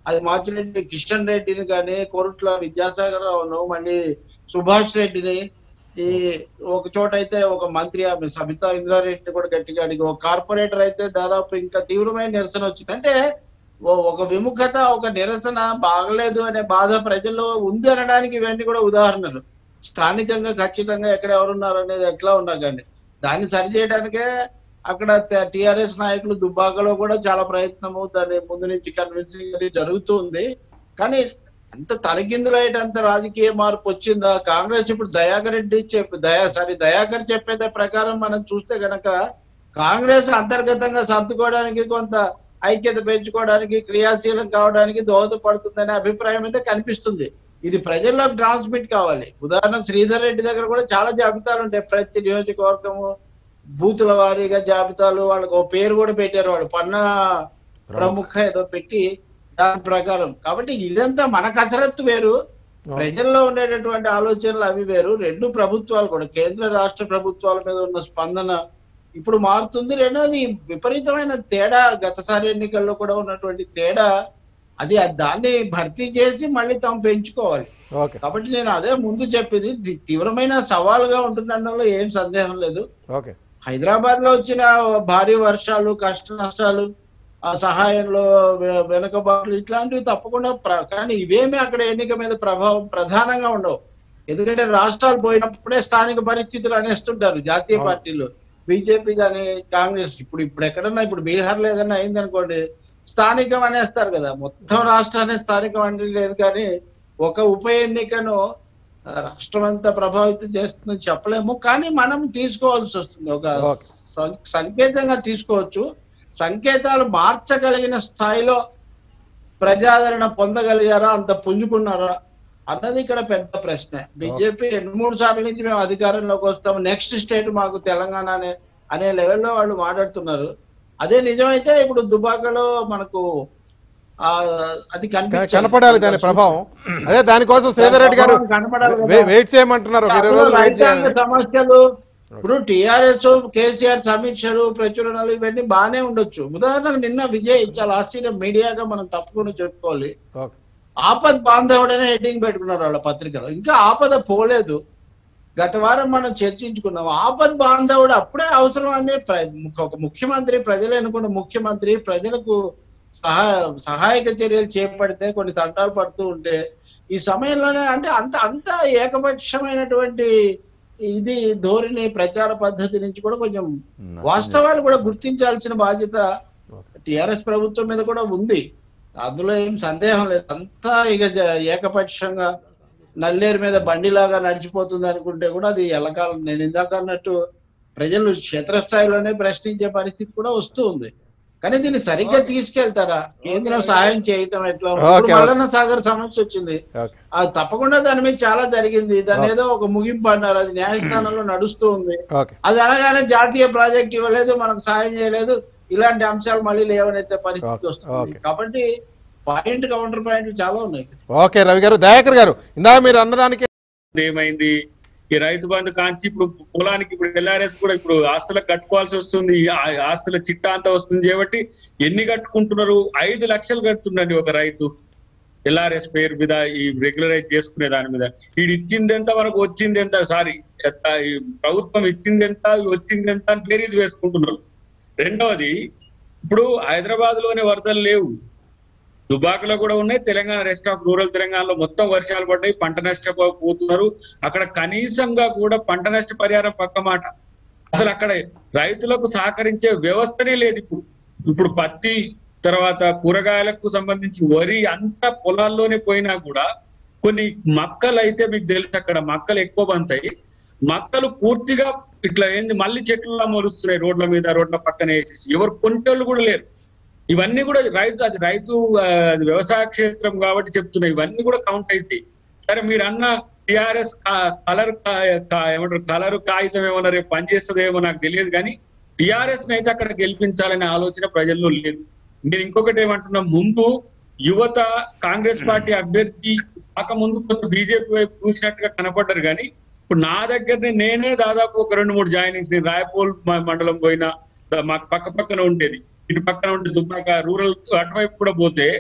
అది మాచిరెడ్డి కిషన్ రెడ్డిని కానీ కోరుట్ల విద్యాసాగర్ రావును మళ్ళీ సుభాష్ రెడ్డిని ఈ ఒక చోట అయితే ఒక మంత్రి ఆమె సబితా ఇంద్రారెడ్డిని కూడా గట్టిగా అడిగి ఒక కార్పొరేటర్ అయితే దాదాపు ఇంకా తీవ్రమైన నిరసన వచ్చింది అంటే ఓ- ఒక విముఖత ఒక నిరసన బాగలేదు అనే బాధ ప్రజల్లో ఉంది అనడానికి ఇవన్నీ కూడా ఉదాహరణలు స్థానికంగా ఖచ్చితంగా ఎక్కడ ఎవరున్నారు అనేది ఎట్లా ఉన్నా కానీ దాన్ని సరిచేయడానికే అక్కడ టిఆర్ఎస్ నాయకులు దుబ్బాకలో కూడా చాలా ప్రయత్నము దాన్ని ముందు నుంచి కన్విన్సింగ్ అది జరుగుతుంది కానీ అంత తలకిందులయ్యేటంత రాజకీయ మార్పు వచ్చిందా కాంగ్రెస్ ఇప్పుడు దయాకర్ రెడ్డి చెప్పి దయా సారీ దయాకర్ చెప్పేదే ప్రకారం మనం చూస్తే గనక కాంగ్రెస్ అంతర్గతంగా సర్దుకోవడానికి కొంత ఐక్యత పెంచుకోవడానికి క్రియాశీలం కావడానికి దోహదపడుతుందనే అభిప్రాయం అయితే కనిపిస్తుంది ఇది ప్రజల్లోకి ట్రాన్స్మిట్ కావాలి ఉదాహరణ శ్రీధర్ రెడ్డి దగ్గర కూడా చాలా జాబితాలు ఉంటాయి ప్రతి నియోజకవర్గము బూతుల వారీగా జాబితాలు వాళ్ళకి ఒక పేరు కూడా పెట్టారు వాళ్ళు పన్నా ప్రముఖ ఏదో పెట్టి దాని ప్రకారం కాబట్టి ఇదంతా మన కసరత్తు వేరు ప్రజల్లో ఉండేటటువంటి ఆలోచనలు అవి వేరు రెండు ప్రభుత్వాలు కూడా కేంద్ర రాష్ట్ర ప్రభుత్వాల మీద ఉన్న స్పందన ఇప్పుడు మారుతుంది రెండోది విపరీతమైన తేడా గతసారి ఎన్నికల్లో కూడా ఉన్నటువంటి తేడా అది దాన్ని భర్తీ చేసి మళ్ళీ తాము పెంచుకోవాలి ఓకే కాబట్టి నేను అదే ముందు చెప్పింది ఇది తీవ్రమైన సవాలుగా ఉంటుందన్నలో ఏం సందేహం లేదు ఓకే హైదరాబాద్ లో వచ్చిన భారీ వర్షాలు కష్ట నష్టాలు ఆ సహాయంలో వె- వెనుకబాట్లు ఇట్లాంటివి తప్పకుండా ప్ర- కానీ ఇవేమి అక్కడ ఎన్నిక మీద ప్రభావం ప్రధానంగా ఉండవు ఎందుకంటే రాష్ట్రాలు పోయినప్పుడే స్థానిక పరిస్థితులు అనేస్తుంటారు జాతీయ అవును. పార్టీలు బీజేపీ కానీ కాంగ్రెస్ ఇప్పుడు ఇప్పుడు ఎక్కడన్నా ఇప్పుడు బీహార్ లో ఏదన్నా అయిందనుకోండి స్థానికం అనేస్తారు కదా మొత్తం రాష్ట్రాన్ని స్థానికం అంటే లేదు కానీ ఒక ఉప ఎన్నికను ఆ, రాష్ట్రం అంతా ప్రభావితం చేస్తుందని చెప్పలేము కానీ మనం తీసుకోవాల్సి వస్తుంది ఒక ఓకే. సం- సంకేతంగా తీసుకోవచ్చు సంకేతాలు మార్చగలిగిన స్థాయిలో ప్రజాదరణ పొందగలిగారా అంత పుంజుకున్నారా అన్నది ఇక్కడ పెద్ద ప్రశ్న బీజేపీ రెండు మూడు సార్లు నుంచి మేము అధికారంలోకి వస్తాము నెక్స్ట్ స్టేట్ మాకు తెలంగాణ అనే అనే లెవెల్లో వాళ్ళు మాట్లాడుతున్నారు అదే నిజమైతే ఇప్పుడు దుబాకలో మనకు ఆ అది కనిపించాలి. కనపడాలి దాని ప్రభావం అదే దానికోసం శ్రీధర్ రెడ్డి గారు కనపడాలి కదా. వే- వెయిట్ చేయమంటున్నారు ఒక ఇరవై అప్పుడు రోజులు వెయిట్ రైతాంగ చేయాలి సమస్యలు ఇప్పుడు టిఆర్ఎస్ కేసీఆర్ సమీక్షలు ప్రచురణలు ఇవన్నీ బాగానే ఉండొచ్చు ఉదాహరణకు నిన్న విజయ్ చాలా ఆశ్చర్యం మీడియాగా మనం తప్పకుండా చెప్పుకోవాలి ఓకే ఆపద్ బాంధవుడనే హెడ్డింగ్ పెట్టుకున్నారు వాళ్ళ పత్రికలో ఇంకా ఆపద పోలేదు గత వారం మనం చర్చించుకున్నాం ఆపద్ బాంధవుడు అప్పుడే అవసరం అనే ప్ర- ఒక ముఖ్యమంత్రి ప్రజలు ఎన్నుకున్న ముఖ్యమంత్రి ప్రజలకు సహాయ సహాయక చర్యలు చేపడితే కొన్ని తంటాలు పడుతూ ఉంటే ఈ సమయంలోనే అంటే అంత అంత ఏకపక్షమైనటువంటి ఇది ధోరణి ప్రచార పద్ధతి నుంచి కూడా కొంచెం వాస్తవాలు కూడా గుర్తించాల్సిన బాధ్యత టిఆర్ఎస్ ప్రభుత్వం మీద కూడా ఉంది అందులో ఏం సందేహం లేదు అంతా ఇక జ- ఏకపక్షంగా నల్లేరు మీద బండిలాగా నడిచిపోతుంది అనుకుంటే కూడా అది ఎల్లకాలం నేను ఇందాక అన్నట్టు ప్రజలు క్షేత్రస్థాయిలోనే ప్రశ్నించే పరిస్థితి కూడా వస్తూ ఉంది కానీ దీన్ని సరిగ్గా తీసుకెళ్తారా కేంద్రం సహాయం చేయటం ఎట్లా ఓకే, ఇప్పుడు ఓకే. మల్లన్న సాగర్ సమస్య వచ్చింది ఓకే అది తప్పకుండా దాని మీద చాలా జరిగింది దాని ఏదో ఒక ముగింపు అన్నారు అది న్యాయస్థానంలో నడుస్తూ ఉంది ఓకే అది అనగానే జాతీయ ప్రాజెక్ట్ ఇవ్వలేదు మనకు సాయం చేయలేదు ఇలాంటి అంశాలు మళ్ళీ లేవనైతే పరిస్థితి ఓకే, వస్తుంది ఓకే. కాబట్టి పాయింట్ కౌంటర్ పాయింట్ చాలా ఉన్నాయి ఓకే రవి గారు దయాకర్ గారు ఇందాక మీరు అన్నదానికి ఏమైంది ఈ రైతు బంధు కాంచి ఇప్పుడు పొలానికి ఇప్పుడు ఎల్ఆర్ఎస్ కూడా ఇప్పుడు ఆస్తులకు కట్టుకోవాల్సి వస్తుంది ఆ ఆస్తుల చిట్టా అంతా వస్తుంది కాబట్టి ఎన్ని కట్టుకుంటున్నారు ఐదు లక్షలు కడుతుండండి ఒక రైతు ఎల్ఆర్ఎస్ పేరు మీద ఈ రెగ్యులరైజ్ చేసుకునే దాని మీద వీడు ఇచ్చింది ఎంత వరకు వచ్చింది ఎంత సారీ ఈ ప్రభుత్వం ఇచ్చింది ఎంత వచ్చింది ఎంత అని బేరీజ్ వేసుకుంటున్నారు రెండవది ఇప్పుడు హైదరాబాద్ లోనే వరదలు లేవు దుబాకలో కూడా ఉన్నాయి తెలంగాణ రెస్ట్ ఆఫ్ రూరల్ తెలంగాణలో మొత్తం వర్షాలు పడ్డాయి పంట నష్టపోతున్నారు అక్కడ కనీసంగా కూడా పంట నష్ట పరిహారం పక్క మాట అసలు అక్కడ రైతులకు సహకరించే వ్యవస్థనే లేదు ఇప్పుడు ఇప్పుడు పత్తి తర్వాత కూరగాయలకు సంబంధించి వరి అంతా పొలాల్లోనే పోయినా కూడా కొన్ని మక్కలు అయితే మీకు తెలుసు అక్కడ మక్కలు ఎక్కువ బంతాయి మక్కలు పూర్తిగా ఇట్లా ఏంది మళ్ళీ చెట్లలో మొలుస్తున్నాయి రోడ్ల మీద రోడ్ల పక్కన వేసేసి ఎవరు కొంటోళ్ళు కూడా లేరు ఇవన్నీ కూడా రైతు అది రైతు ఆ, అది వ్యవసాయ క్షేత్రం కాబట్టి చెప్తున్నాయి ఇవన్నీ కూడా కౌంట్ అవుతాయి సరే మీరు అన్న టిఆర్ఎస్ కలర్ ఏమంటారు కలర్ కాగితం ఏమన్నా రేపు పనిచేస్తుందేమో నాకు తెలియదు కానీ టిఆర్ఎస్ అయితే అక్కడ గెలిపించాలనే ఆలోచన ప్రజల్లో లేదు నేను ఇంకొకటి ఏమంటున్నా ముందు యువత కాంగ్రెస్ పార్టీ అభ్యర్థి కాక ముందు కొంత బీజేపీ వైపు చూసినట్టుగా కనపడ్డారు కానీ ఇప్పుడు నా దగ్గరనే నేనే దాదాపు ఒక రెండు మూడు జాయినింగ్స్ నేను రాయపూల్ మ- మండలం పోయినా ద- మాకు పక్క పక్కన ఉండేది ఇటు పక్కన ఉంటే దుబ్బాక రూరల్ అటువైపు కూడా పోతే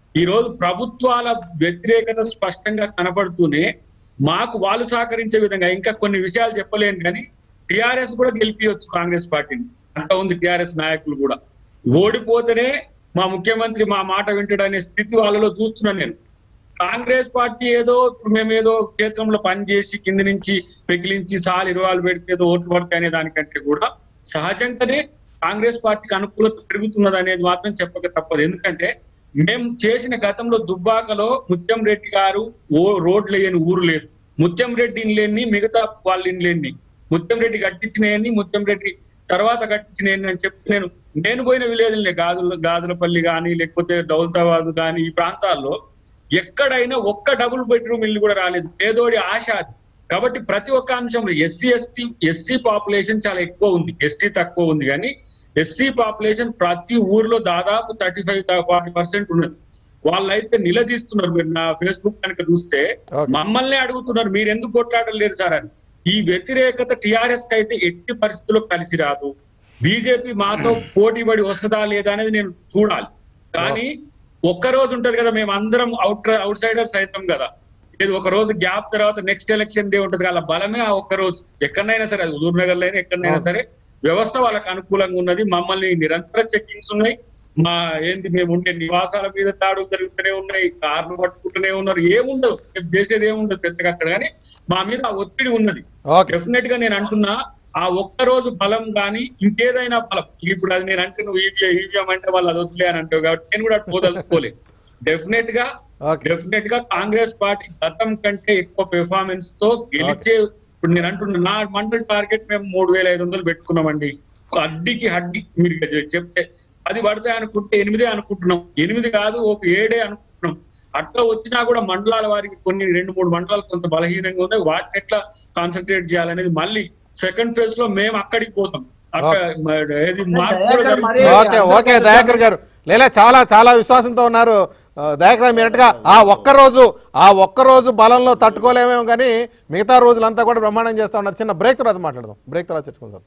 ఈ రోజు ప్రభుత్వాల వ్యతిరేకత స్పష్టంగా కనపడుతూనే మాకు వాళ్ళు సహకరించే విధంగా ఇంకా కొన్ని విషయాలు చెప్పలేను కానీ టిఆర్ఎస్ కూడా గెలిపియొచ్చు కాంగ్రెస్ పార్టీని అంత ఉంది టిఆర్ఎస్ నాయకులు కూడా ఓడిపోతేనే మా ముఖ్యమంత్రి మా మాట వింటాడనే స్థితి వాళ్ళలో చూస్తున్నాను నేను కాంగ్రెస్ పార్టీ ఏదో ఇప్పుడు మేము ఏదో క్షేత్రంలో పనిచేసి కింది నుంచి పెకిలించి సాల్ ఇరవాలు పెడితే ఏదో ఓట్లు పడతాయి అనే దానికంటే కూడా సహజంగానే కాంగ్రెస్ పార్టీకి అనుకూలత పెరుగుతున్నది అనేది మాత్రం చెప్పక తప్పదు ఎందుకంటే మేము చేసిన గతంలో దుబ్బాకలో ముత్యం రెడ్డి గారు ఓ రోడ్లు లేని ఊరు లేదు ముత్యం రెడ్డి లేని మిగతా వాళ్ళ లేని ముత్యం రెడ్డి కట్టించినవన్నీ ముత్యం రెడ్డి తర్వాత కట్టించినవన్నీ అని చెప్తే నేను నేను పోయిన విలేజ్లే గాజుల గాజులపల్లి కానీ లేకపోతే దౌలతాబాద్ కానీ ఈ ప్రాంతాల్లో ఎక్కడైనా ఒక్క డబుల్ బెడ్రూమ్ ఇల్లు కూడా రాలేదు పేదోడి ఆశ అది కాబట్టి ప్రతి ఒక్క అంశంలో ఎస్సీ ఎస్టీ ఎస్సీ పాపులేషన్ చాలా ఎక్కువ ఉంది ఎస్టీ తక్కువ ఉంది కానీ ఎస్సీ పాపులేషన్ ప్రతి ఊర్లో దాదాపు థర్టీ ఫైవ్ ఫార్టీ పర్సెంట్ ఉన్నది వాళ్ళైతే నిలదీస్తున్నారు మీరు నా ఫేస్బుక్ కనుక చూస్తే Okay. మమ్మల్ని అడుగుతున్నారు మీరు ఎందుకు కొట్లాడలేరు సార్ అని ఈ వ్యతిరేకత టిఆర్ఎస్ కి అయితే ఎట్టి పరిస్థితుల్లో కలిసి రాదు బీజేపీ మాతో పోటీ పడి వస్తుందా లేదా అనేది నేను చూడాలి కానీ ఒక్క రోజు ఉంటది కదా మేము అందరం అవుట్ అవుట్ సైడర్ సైతం కదా లేదు ఒక రోజు గ్యాప్ తర్వాత నెక్స్ట్ ఎలక్షన్ డే ఉంటది కదా బలమే ఆ ఒక్క రోజు ఎక్కడైనా సరే అది హుజూర్ నగర్ లో అయినా ఎక్కడైనా సరే వ్యవస్థ వాళ్ళకి అనుకూలంగా ఉన్నది మమ్మల్ని నిరంతర చెక్కింగ్స్ ఉన్నాయి మా ఏంటి మేము ఉండే నివాసాల మీద దాడులు జరుగుతూనే ఉన్నాయి కార్లు పట్టుకుంటూనే ఉన్నారు ఏముండదు మేము చేసేది ఏముండదు పెద్దగా అక్కడ కానీ మా మీద ఆ ఒత్తిడి ఉన్నది ఓకే డెఫినెట్ గా నేను అంటున్నా ఆ ఒక్క రోజు బలం గాని ఇంకేదైనా బలం ఇప్పుడు అది నేను అంటే నువ్వు ఈవీఎం ఈవీఎం అంటే వాళ్ళు అది వదిలే అని అంటావు కాబట్టి నేను కూడా అటు పోదలుచుకోలేదు డెఫినెట్ గా ఓకే డెఫినెట్ గా కాంగ్రెస్ పార్టీ గతం కంటే ఎక్కువ పెర్ఫార్మెన్స్ తో గెలిచే ఇప్పుడు నేను అంటున్నా నా మండల్ టార్గెట్ మేము మూడు వేల ఐదు వందలు పెట్టుకున్నామండి ఒక అడ్డికి హడ్డి మీరు ఇక చె- చెప్తే అది పడతాయి అనుకుంటే ఎనిమిదే అనుకుంటున్నాం ఎనిమిది కాదు ఒక ఏడే అనుకుంటున్నాం అట్లా వచ్చినా కూడా మండలాల వారికి కొన్ని రెండు మూడు మండలాలు కొంత బలహీనంగా ఉన్నాయి వాటిని ఎట్లా కాన్సన్ట్రేట్ చేయాలనేది మళ్ళీ సెకండ్ ఫేజ్ లో మేము అక్కడికి పోతాం అక్కడ మ- ఏది మార్పు కూడా దయాకర్ మరి- జరుగుతుంది. ఓకే ఓకే దయాకర్ గారు లేలే చాలా చాలా విశ్వాసంతో ఉన్నారు ఆ, దయాకర్ గారు మీరట్టుగా ఆ ఒక్క రోజు ఆ ఒక్క రోజు బలంలో తట్టుకోలేమేమో కానీ మిగతా రోజులంతా కూడా బ్రహ్మాండం చేస్తా ఉన్నారు చిన్న బ్రేక్ తర్వాత మాట్లాడదాం బ్రేక్ తర్వాత చర్చుకుందాం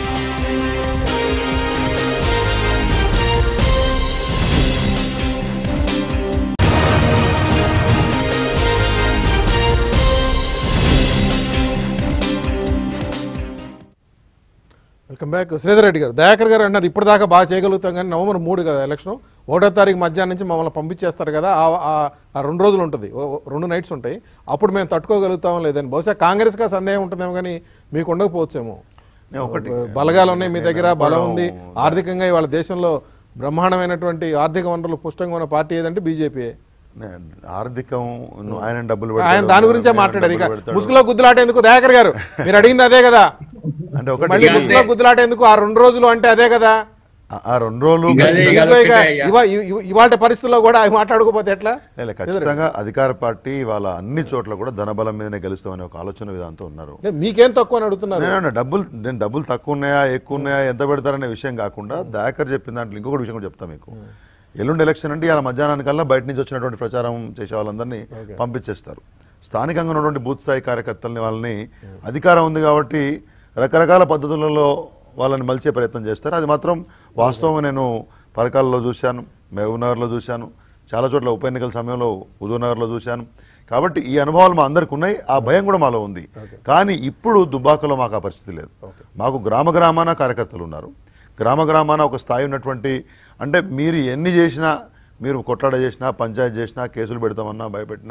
వెల్కమ్ బ్యాక్ శ్రీధర్ రెడ్డి గారు దయాకర్ గారు అన్నారు ఇప్పుడు దాకా బాగా చేయగలుగుతాం కానీ నవంబర్ మూడు కదా ఎలక్షన్ ఒకటో తారీఖు మధ్యాహ్నం నుంచి మమ్మల్ని పంపించేస్తారు కదా ఆ- ఆ- ఆ రెండు రోజులు ఉంటుంది ఓ- ఓ- రెండు నైట్స్ ఉంటాయి అప్పుడు మేము తట్టుకోగలుగుతామో లేదని బహుశా కాంగ్రెస్గా సందేహం ఉంటుందేమో కానీ మీకు ఉండకపోవచ్చేమో నేను ఒకటి బలగాలు ఉన్నాయి మీ దగ్గర బలం ఉంది ఆర్థికంగా ఇవాళ దేశంలో బ్రహ్మాండమైనటువంటి ఆర్థిక వనరులు పుష్టంగా ఉన్న పార్టీ ఏదంటే బీజేపీ నే- ఆర్థికం నువ్వు ఆయన డబ్బులు ఆయన పెడతాడు, దాని గురించే ఆయన మాట్లాడారు ఇక డబ్బులు పెడతాడు. ముసుగులో గుద్దులాట ఎందుకు దయాకర్ గారు మీరు అడిగింది అదే కదా అంటే ఒకటి మళ్ళీ ముసుగులో గుద్దులాట ఎందుకు ఆ రెండు రోజులు అంటే అదే కదా ఆ- ఆ రెండు రోజులు ఇంకా అదే ఖచ్చితంగా- ఇక దీంట్లో ఇక ఒకటే అయ్యా. ఇవా- ఇవ- ఇవాళ పరిస్థితుల్లో కూడా అవి మాట్లాడుకోపోతే ఎట్లా లేదు, ఖచ్చితంగా అధికార పార్టీ వాళ్ళ అన్ని చోట్ల కూడా ధనబలం మీదనే గెలుస్తామనే ఒక ఆలోచన విధానంతో ఉన్నారు అంటే మీకేం తక్కువ అని అడుగుతున్నారు నేను డబ్బులు నేను డబ్బులు తక్కువ ఉన్నాయా ఎక్కువ ఉన్నాయా ఎంత పెడతారనే విషయం కాకుండా దయాకర్ చెప్పిన దాంట్లో ఇంకొకటి విషయం కూడా చెప్తా మీకు ఎల్లుండి ఎలక్షన్ అంటే ఇలా మధ్యాహ్నానికల్లా బయట నుంచి వచ్చినటువంటి ప్రచారం చేసే వాళ్ళందరినీ పంపించేస్తారు స్థానికంగా ఉన్నటువంటి బూత్ స్థాయి కార్యకర్తల్ని వాళ్ళని అధికారం ఉంది కాబట్టి రకరకాల పద్ధతులలో వాళ్ళని మలిచే ప్రయత్నం చేస్తారు అది మాత్రం వాస్తవంగా నేను పరకాలలో చూశాను మహబూబ్నగర్లో చూశాను చాలా చోట్ల ఉప ఎన్నికల సమయంలో హుజూర్నగర్లో చూశాను కాబట్టి ఈ అనుభవాలు మా అందరికి ఉన్నాయి ఆ భయం కూడా మాలో ఉంది కానీ ఇప్పుడు దుబ్బాకలో మాకు ఆ పరిస్థితి లేదు మాకు గ్రామ గ్రామాన కార్యకర్తలు ఉన్నారు గ్రామ గ్రామాన ఒక స్థాయి ఉన్నటువంటి అంటే మీరు ఎన్ని చేసినా మీరు కొట్లాడ చేసినా పంచాయతీ చేసినా కేసులు పెడతామన్నా భయపెట్టినా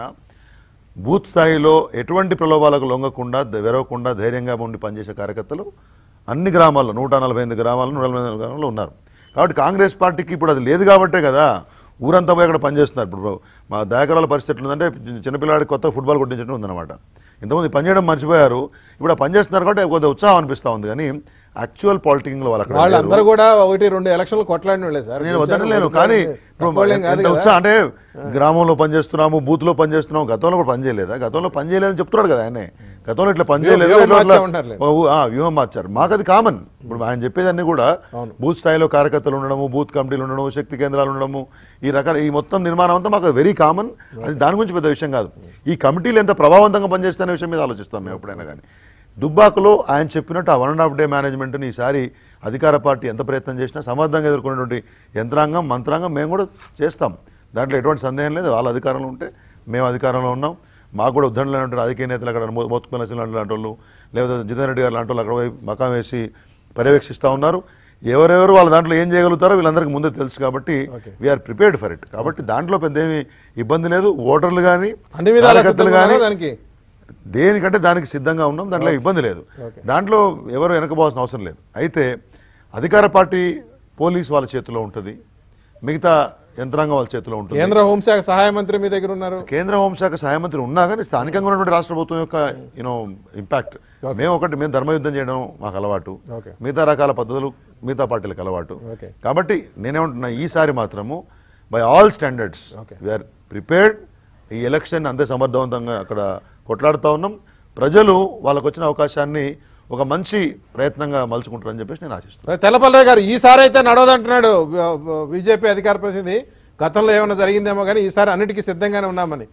బూత్ స్థాయిలో ఎటువంటి ప్రలోభాలకు లొంగకుండా ద- వెరవకుండా ధైర్యంగా ఉండి పనిచేసే కార్యకర్తలు అన్ని గ్రామాల్లో నూట నలభై ఎనిమిది గ్రామాల్లో నూట నలభై ఎనిమిది గ్రామాల్లో ఉన్నారు కాబట్టి కాంగ్రెస్ పార్టీకి ఇప్పుడు అది లేదు కాబట్టే కదా ఊరంతా పోయి అక్కడ పనిచేస్తున్నారు ఇప్పుడు మా దయాకరాల పరిస్థితి ఎట్లుందంటే చిన్న- చిన్నపిల్లాడికి కొత్త ఫుట్బాల్ కొట్టించడం ఉందన్నమాట ఇంతకుముందు పనిచేయడం మర్చిపోయారు ఇప్పుడు ఆ పనిచేస్తున్నారు కాబట్టి కొంత ఉత్సాహం అనిపిస్తూ ఉంది కానీ యాక్చువల్ పాలిటిక్స్లో వాళ్ళు అక్కడ లేరు. వాళ్ళందరూ కూడా ఒకటి రెండు ఎలక్షన్లు కొట్లాడిన వాళ్ళే సార్ నేను వద్దనలేను కానీ ఇప్పుడు తక్కువలేం కాదు ఎంత కదా. ఉత్సాహం అంటే గ్రామంలో పనిచేస్తున్నాము బూత్ లో పనిచేస్తున్నాము గతంలో కూడా పనిచేయలేదా గతంలో పనిచేయలేదని చెప్తున్నాడు కదా ఆయనే గతంలో ఇట్లా పనిచేయలేదు వ్యూహం ఇట్లా- మార్చా ఉంటారులే. ఓ, ఆ, వ్యూహం మార్చారు మాకు అది కామన్ ఇప్పుడు ఆయన చెప్పేదన్నీ కూడా బూత్ స్థాయిలో కార్యకర్తలు ఉండడము బూత్ కమిటీలు ఉండడము శక్తి కేంద్రాలు ఉండడము ఈ రకాల ఈ మొత్తం నిర్మాణం అంతా మాకు వెరీ కామన్ అది దాని గురించి పెద్ద విషయం కాదు ఈ కమిటీలు ఎంత ప్రభావవంతంగా పనిచేస్తాయనే విషయం మీద ఆలోచిస్తాం మేము ఎప్పుడైనా కానీ దుబ్బాకలో ఆయన చెప్పినట్టు ఆ వన్ అండ్ హాఫ్ డే మేనేజ్మెంట్ని ఈసారి అధికార పార్టీ ఎంత ప్రయత్నం చేసినా సమర్థంగా ఎదుర్కొనేటువంటి యంత్రాంగం మంత్రాంగం మేము కూడా చేస్తాం దాంట్లో ఎటువంటి సందేహం లేదు వాళ్ళ అధికారంలో ఉంటే మేము అధికారంలో ఉన్నాం మాకు కూడా ఉద్ధరణ లాంటి రాజకీయ నేతలు అక్కడ మోత్కుల లాంటి వాళ్ళు లేదా జితేన్ రెడ్డి గారు లాంటి వాళ్ళు అక్కడ పోయి మకాం వేసి పర్యవేక్షిస్తూ ఉన్నారు ఎవరెవరు వాళ్ళ దాంట్లో ఏం చేయగలుగుతారో వీళ్ళందరికీ ముందే తెలుసు కాబట్టి వీఆర్ ప్రిపేర్డ్ ఫర్ ఇట్ కాబట్టి దాంట్లో పెద్ద ఏమి ఇబ్బంది లేదు ఓటర్లు కానీ అన్ని విధాల సిద్ధంగా ఉన్నారా దానికి దేనికంటే దానికి సిద్ధంగా ఉన్నాం దాంట్లో ఇబ్బంది లేదు ఓకే. దాంట్లో ఎవరు వెనకపోవాల్సిన అవసరం లేదు అయితే అధికార పార్టీ పోలీస్ వాళ్ళ చేతిలో ఉంటుంది మిగతా యంత్రాంగం వాళ్ళ చేతిలో ఉంటుంది కేంద్ర హోంశాఖ సహాయ మంత్రి మీ దగ్గర ఉన్నారు కేంద్ర హోంశాఖ సహాయ మంత్రి ఉన్నా కానీ స్థానికంగా ఉన్నటువంటి రాష్ట్ర ప్రభుత్వం యొక్క యూనో ఇంపాక్ట్ మేము ఒకటి మేము ధర్మయుద్ధం చేయడం మాకు అలవాటు ఓకే. మిగతా రకాల పద్ధతులు మిగతా పార్టీలకు అలవాటు ఓకే. కాబట్టి నేనేమంటున్నా ఈసారి మాత్రము by all standards okay. We are prepared ఈ ఎలక్షన్ అంతే సమర్థవంతంగా అక్కడ కొట్లాడుతూ ఉన్నాం ప్రజలు వాళ్ళకు వచ్చిన అవకాశాన్ని ఒక మంచి ప్రయత్నంగా మలుచుకుంటారని చెప్పేసి నేను ఆశిస్తున్నాను తెల్లపల్లి గారు ఈసారి అయితే నడవదంటున్నాడు బీజేపీ అధికార ప్రతినిధి గతంలో ఏమైనా జరిగిందేమో కానీ ఈసారి అన్నిటికీ సిద్ధంగానే ఉన్నామని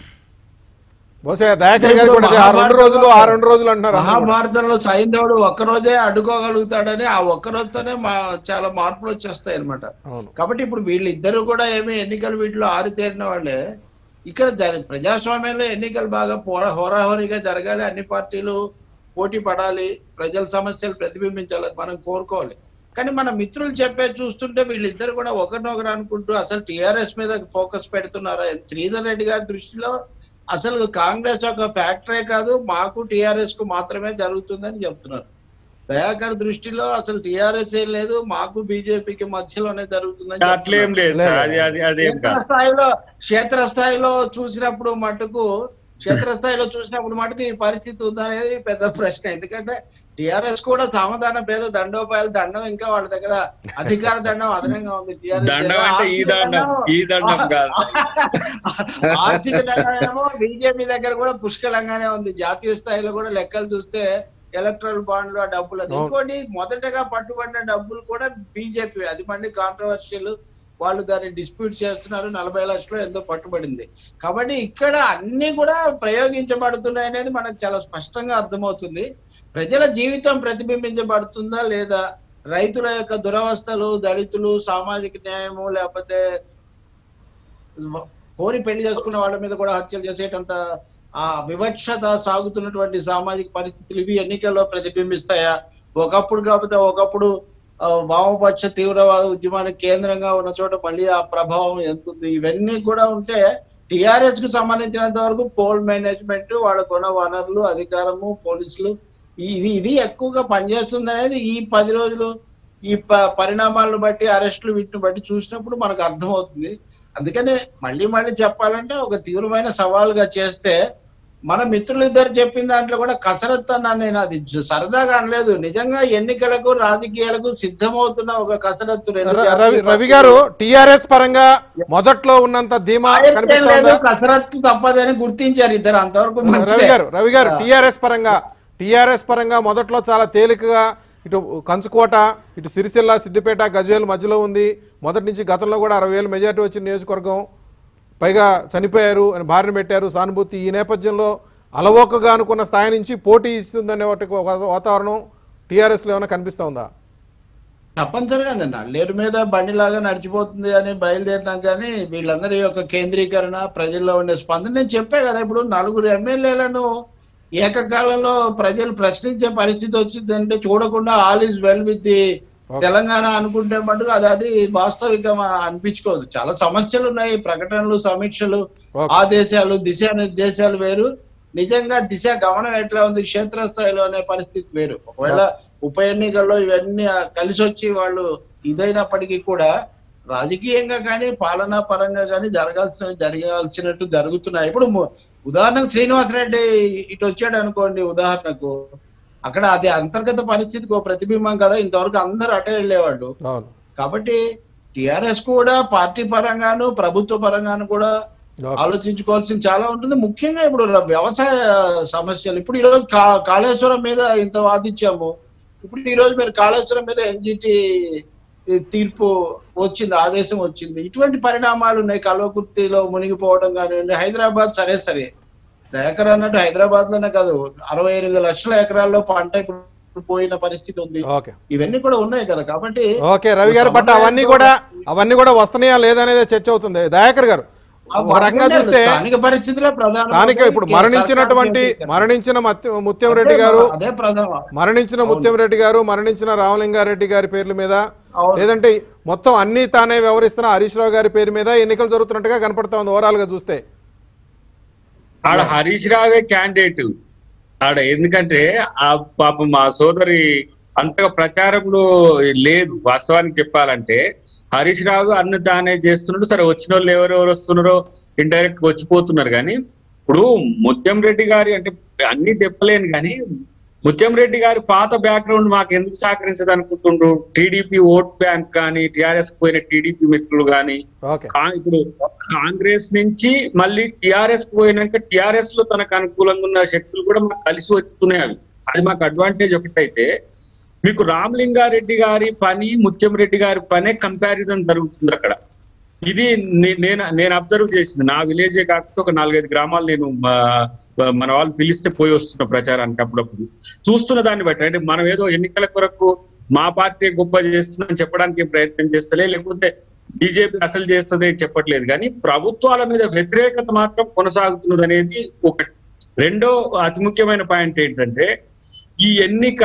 బహుశా దయాకర్ గారు కూడా ఆ రెండు రోజులు ఆ రెండు రోజులు అంటున్నారు అందరూ కూడా. మహాభారతంలో సైంధవుడు ఒక్కరోజే అడ్డుకోగలుగుతాడని ఆ ఒక్క రోజుతోనే మా చాలా మార్పులు వచ్చేస్తాయి అనమాట అవును కాబట్టి ఇప్పుడు వీళ్ళిద్దరు కూడా ఏమి ఎన్నికలు వీటిలో ఆరితేరిన వాళ్ళే ఇక్కడ జరి ప్రజాస్వామ్యంలో ఎన్నికలు బాగా పోర హోరాహోరీగా జరగాలి అన్ని పార్టీలు పోటీ పడాలి ప్రజల సమస్యలు ప్రతిబింబించాలి మనం కోరుకోవాలి కానీ మన మిత్రులు చెప్పే చూస్తుంటే వీళ్ళిద్దరు కూడా ఒకరినొకరు అనుకుంటూ అసలు టిఆర్ఎస్ మీద ఫోకస్ పెడుతున్నారా శ్రీధర్ రెడ్డి గారి దృష్టిలో అసలు కాంగ్రెస్ ఒక ఫ్యాక్టరే కాదు మాకు టిఆర్ఎస్ కు మాత్రమే జరుగుతుందని చెప్తున్నారు దయాకర్ దృష్టిలో అసలు టిఆర్ఎస్ ఏం లేదు మాకు బీజేపీకి మధ్యలోనే జరుగుతుందని అట్లేం లేదు సార్ అది అది అదేం కాదు క్షేత్రస్థాయిలో క్షేత్రస్థాయిలో చూసినప్పుడు మటుకు క్షేత్రస్థాయిలో చూసినప్పుడు మటుకు ఈ పరిస్థితి ఉందనేది పెద్ద ప్రశ్న ఎందుకంటే టిఆర్ఎస్ కూడా సామధాన పేద దండోపాయాలు దండం ఇంకా వాళ్ళ దగ్గర అధికార దండం అదనంగా ఉంది TRS దండం అంటే ఈ ఆర్థిక దండం ఈ దండం కాదు ఆర్థిక దండమేమో బీజేపీ దగ్గర కూడా పుష్కలంగానే ఉంది జాతీయ స్థాయిలో కూడా లెక్కలు చూస్తే ఎలక్ట్రల్ బాండ్లు ఆ డబ్బులు అని. ఇంకోటి మొదటగా పట్టుబడిన డబ్బులు కూడా బీజేపీ అది మళ్ళీ కాంట్రవర్షియల్ వాళ్ళు దాన్ని డిస్ప్యూట్ చేస్తున్నారు నలభై లక్షలు ఎంతో పట్టుబడింది కాబట్టి ఇక్కడ అన్ని కూడా ప్రయోగించబడుతున్నాయి అనేది మనకు చాలా స్పష్టంగా అర్థమవుతుంది ప్రజల జీవితం ప్రతిబింబించబడుతుందా లేదా రైతుల యొక్క దురవస్థలు దళితులు సామాజిక న్యాయము లేకపోతే కోరి పెళ్లి చేసుకున్న వాళ్ళ మీద కూడా హత్యలు చేసేటంత ఆ వివక్షత సాగుతున్నటువంటి సామాజిక పరిస్థితులు ఇవి ఎన్నికల్లో ప్రతిబింబిస్తాయా ఒకప్పుడు కాకపోతే ఒకప్పుడు ఆ, వామపక్ష తీవ్రవాద ఉద్యమానికి కేంద్రంగా ఉన్న చోట మళ్ళీ ఆ ప్రభావం ఎంత ఉంది ఇవన్నీ కూడా ఉంటే టిఆర్ఎస్ కు సంబంధించినంత వరకు పోల్ మేనేజ్మెంట్ వాళ్ళకున్న వనరులు అధికారము పోలీసులు ఇది ఇది ఎక్కువగా పనిచేస్తుంది అనేది ఈ పది రోజులు ఈ ప- పరిణామాలను బట్టి అరెస్టులు వీటిని బట్టి చూసినప్పుడు మనకు అర్థమవుతుంది అందుకనే మళ్ళీ మళ్ళీ చెప్పాలంటే ఒక తీవ్రమైన సవాలుగా చేస్తే మన మిత్రులు ఇద్దరు చెప్పిన దాంట్లో కూడా కసరత్తు అన్నాను నేను అది జ- సరదాగా అనలేదు నిజంగా ఎన్నికలకు రాజకీయాలకు సిద్ధమవుతున్న ఒక కసరత్తు రెండు ర- జాతీయ రవి రవి గారు టిఆర్ఎస్ పరంగా మొదట్లో ఉన్నంత ధీమా పార్టీలు లేదు, కనిపిస్తోందా కసరత్తు తప్పదని గుర్తించారు ఇద్దరు అంతవరకు రవి మంచిదే. గారు రవి గారు టిఆర్ఎస్ పరంగా టిఆర్ఎస్ పరంగా మొదట్లో చాలా తేలికగా ఇటు కంచుకోట ఇటు సిరిసిల్ల సిద్దిపేట గజ్వేల్ మధ్యలో ఉంది మొదటి నుంచి గతంలో కూడా అరవై వేలు మెజార్టీ వచ్చిన నియోజకవర్గం పైగా చనిపోయారు అని బారిన పెట్టారు సానుభూతి ఈ నేపథ్యంలో అలవోకగా అనుకున్న స్థాయి నుంచి పోటీ ఇస్తుందనే వాటి ఒక వాతావరణం టీఆర్ఎస్లో ఏమైనా కనిపిస్తా ఉందా తప్పనిసరిగా నల్లేరు మీద బండిలాగా నడిచిపోతుంది అని బయలుదేరినాం కానీ వీళ్ళందరి యొక్క కేంద్రీకరణ ప్రజల్లో ఉండే స్పందన నేను చెప్పే కదా ఇప్పుడు నలుగురు ఎమ్మెల్యేలను ఏకకాలంలో ప్రజలు ప్రశ్నించే పరిస్థితి వచ్చిందంటే చూడకుండా all is well with the Telangana అనుకుంటే మటుకు అది అది వాస్తవికంగా అనిపించుకోదు చాలా సమస్యలు ఉన్నాయి ప్రకటనలు సమీక్షలు Okay. ఆదేశాలు దిశానిర్దేశాలు వేరు నిజంగా దిశ గమనం ఎట్లా ఉంది క్షేత్రస్థాయిలో అనే పరిస్థితి వేరు ఒకవేళ ఉప ఎన్నికల్లో ఇవన్నీ ఆ కలిసి వచ్చి వాళ్ళు ఇదైనప్పటికీ కూడా రాజకీయంగా కానీ పాలనా పరంగా కానీ జరగాల్సిన జరగాల్సినట్టు జరుగుతున్నాయి ఇప్పుడు ము- ఉదాహరణకు శ్రీనివాసరెడ్డి ఇటు వచ్చాడు అనుకోండి ఉదాహరణకు అక్కడ అది అంతర్గత పరిస్థితికి ఒక ప్రతిబింబం కదా ఇంతవరకు అందరూ అటే వెళ్ళేవాళ్ళు అవును కాబట్టి టిఆర్ఎస్ కూడా పార్టీ పరంగాను ప్రభుత్వ పరంగాను కూడా Okay. ఆలోచించుకోవాల్సింది చాలా ఉంటుంది ముఖ్యంగా ఇప్పుడు ర- వ్యవసాయ సమస్యలు ఇప్పుడు ఈరోజు కా- కాళేశ్వరం మీద ఇంత వాదించాము ఇప్పుడు ఈ రోజు మీరు కాళేశ్వరం మీద ఎన్జిటి తీర్పు వచ్చింది ఆదేశం వచ్చింది ఇటువంటి పరిణామాలు ఉన్నాయి కల్వకుర్తిలో మునిగిపోవడం కానివ్వండి హైదరాబాద్ సరే సరే దయాకర్ అన్నట్టు హైదరాబాద్ లోనే కాదు అరవై ఎనిమిది లక్షల ఎకరాల్లో పంట ఇప్పుడు పోయిన పరిస్థితి ఉంది ఓకే ఇవన్నీ కూడా ఉన్నాయి కదా కాబట్టి ఓకే రవి గారు బట్ అవన్నీ కూడా అవన్నీ కూడా వస్తున్నాయా లేదనేది చర్చ అవుతుంది దయాకర్ గారు ఒక రకంగా చూస్తే స్థానిక పరిస్థితులే ప్రధాన స్థానిక ఇప్పుడు మరణించినటువంటి మరణించిన మత్య- ముత్యం రెడ్డి గారు అదే ప్రధాన మరణించిన ముత్యం రెడ్డి గారు మరణించిన రామలింగారెడ్డి గారి పేర్ల మీద అవును. లేదంటే మొత్తం అన్ని తానే వ్యవహరిస్తున్న హరీష్ రావు గారి పేరు మీద ఎన్నికలు జరుగుతున్నట్టుగా కనపడతా ఉంది ఓవరాల్ గా చూస్తే ఆడ హరీష్ రావే క్యాండిడేట్ ఆడ ఎందుకంటే ఆ పాపం మా సోదరి అంతగా ప్రచారంలో లేదు వాస్తవానికి చెప్పాలంటే హరీష్ రావు అన్ని తానే చేస్తున్నాడు సరే వచ్చిన వాళ్ళు ఎవరెవరు వస్తున్నారో ఇండైరెక్ట్ గా వచ్చిపోతున్నారు కానీ ఇప్పుడు ముత్యం రెడ్డి గారి అంటే అన్ని చెప్పలేను కానీ ముత్యం రెడ్డి గారి పాత బ్యాక్గ్రౌండ్ మాకు ఎందుకు సహకరించదు అనుకుంటుండ్రు టీడీపీ ఓట్ బ్యాంక్ కానీ టిఆర్ఎస్ పోయిన టీడీపీ మిత్రులు కానీ ఓకే కా- ఇప్పుడు కాంగ్రెస్ నుంచి మళ్ళీ టిఆర్ఎస్ పోయినాక టిఆర్ఎస్ లో తనకు అనుకూలంగా ఉన్న శక్తులు కూడా మాకు కలిసి వస్తున్నాయి అవి అది మాకు అడ్వాంటేజ్ ఒకటైతే మీకు రామలింగారెడ్డి గారి పని ముత్యం రెడ్డి గారి పనే కంపారిజన్ జరుగుతుంది అక్కడ ఇది నే- నేను నేను అబ్జర్వ్ చేసింది నా విలేజే కాకపోతే ఒక నాలుగైదు గ్రామాలు నేను మా- మన వాళ్ళు పిలిస్తే పోయి వస్తున్న ప్రచారానికి అప్పుడప్పుడు చూస్తున్న దాన్ని బట్టి అంటే మనం ఏదో ఎన్నికల కొరకు మా పార్టీ గొప్ప చేస్తుందని చెప్పడానికి ఏం ప్రయత్నం చేస్తలే లేకపోతే బీజేపీ అసలు చేస్తుంది అని చెప్పట్లేదు కానీ ప్రభుత్వాల మీద వ్యతిరేకత మాత్రం కొనసాగుతున్నది అనేది ఒకటి రెండో అతి ముఖ్యమైన పాయింట్ ఏంటంటే ఈ ఎన్నిక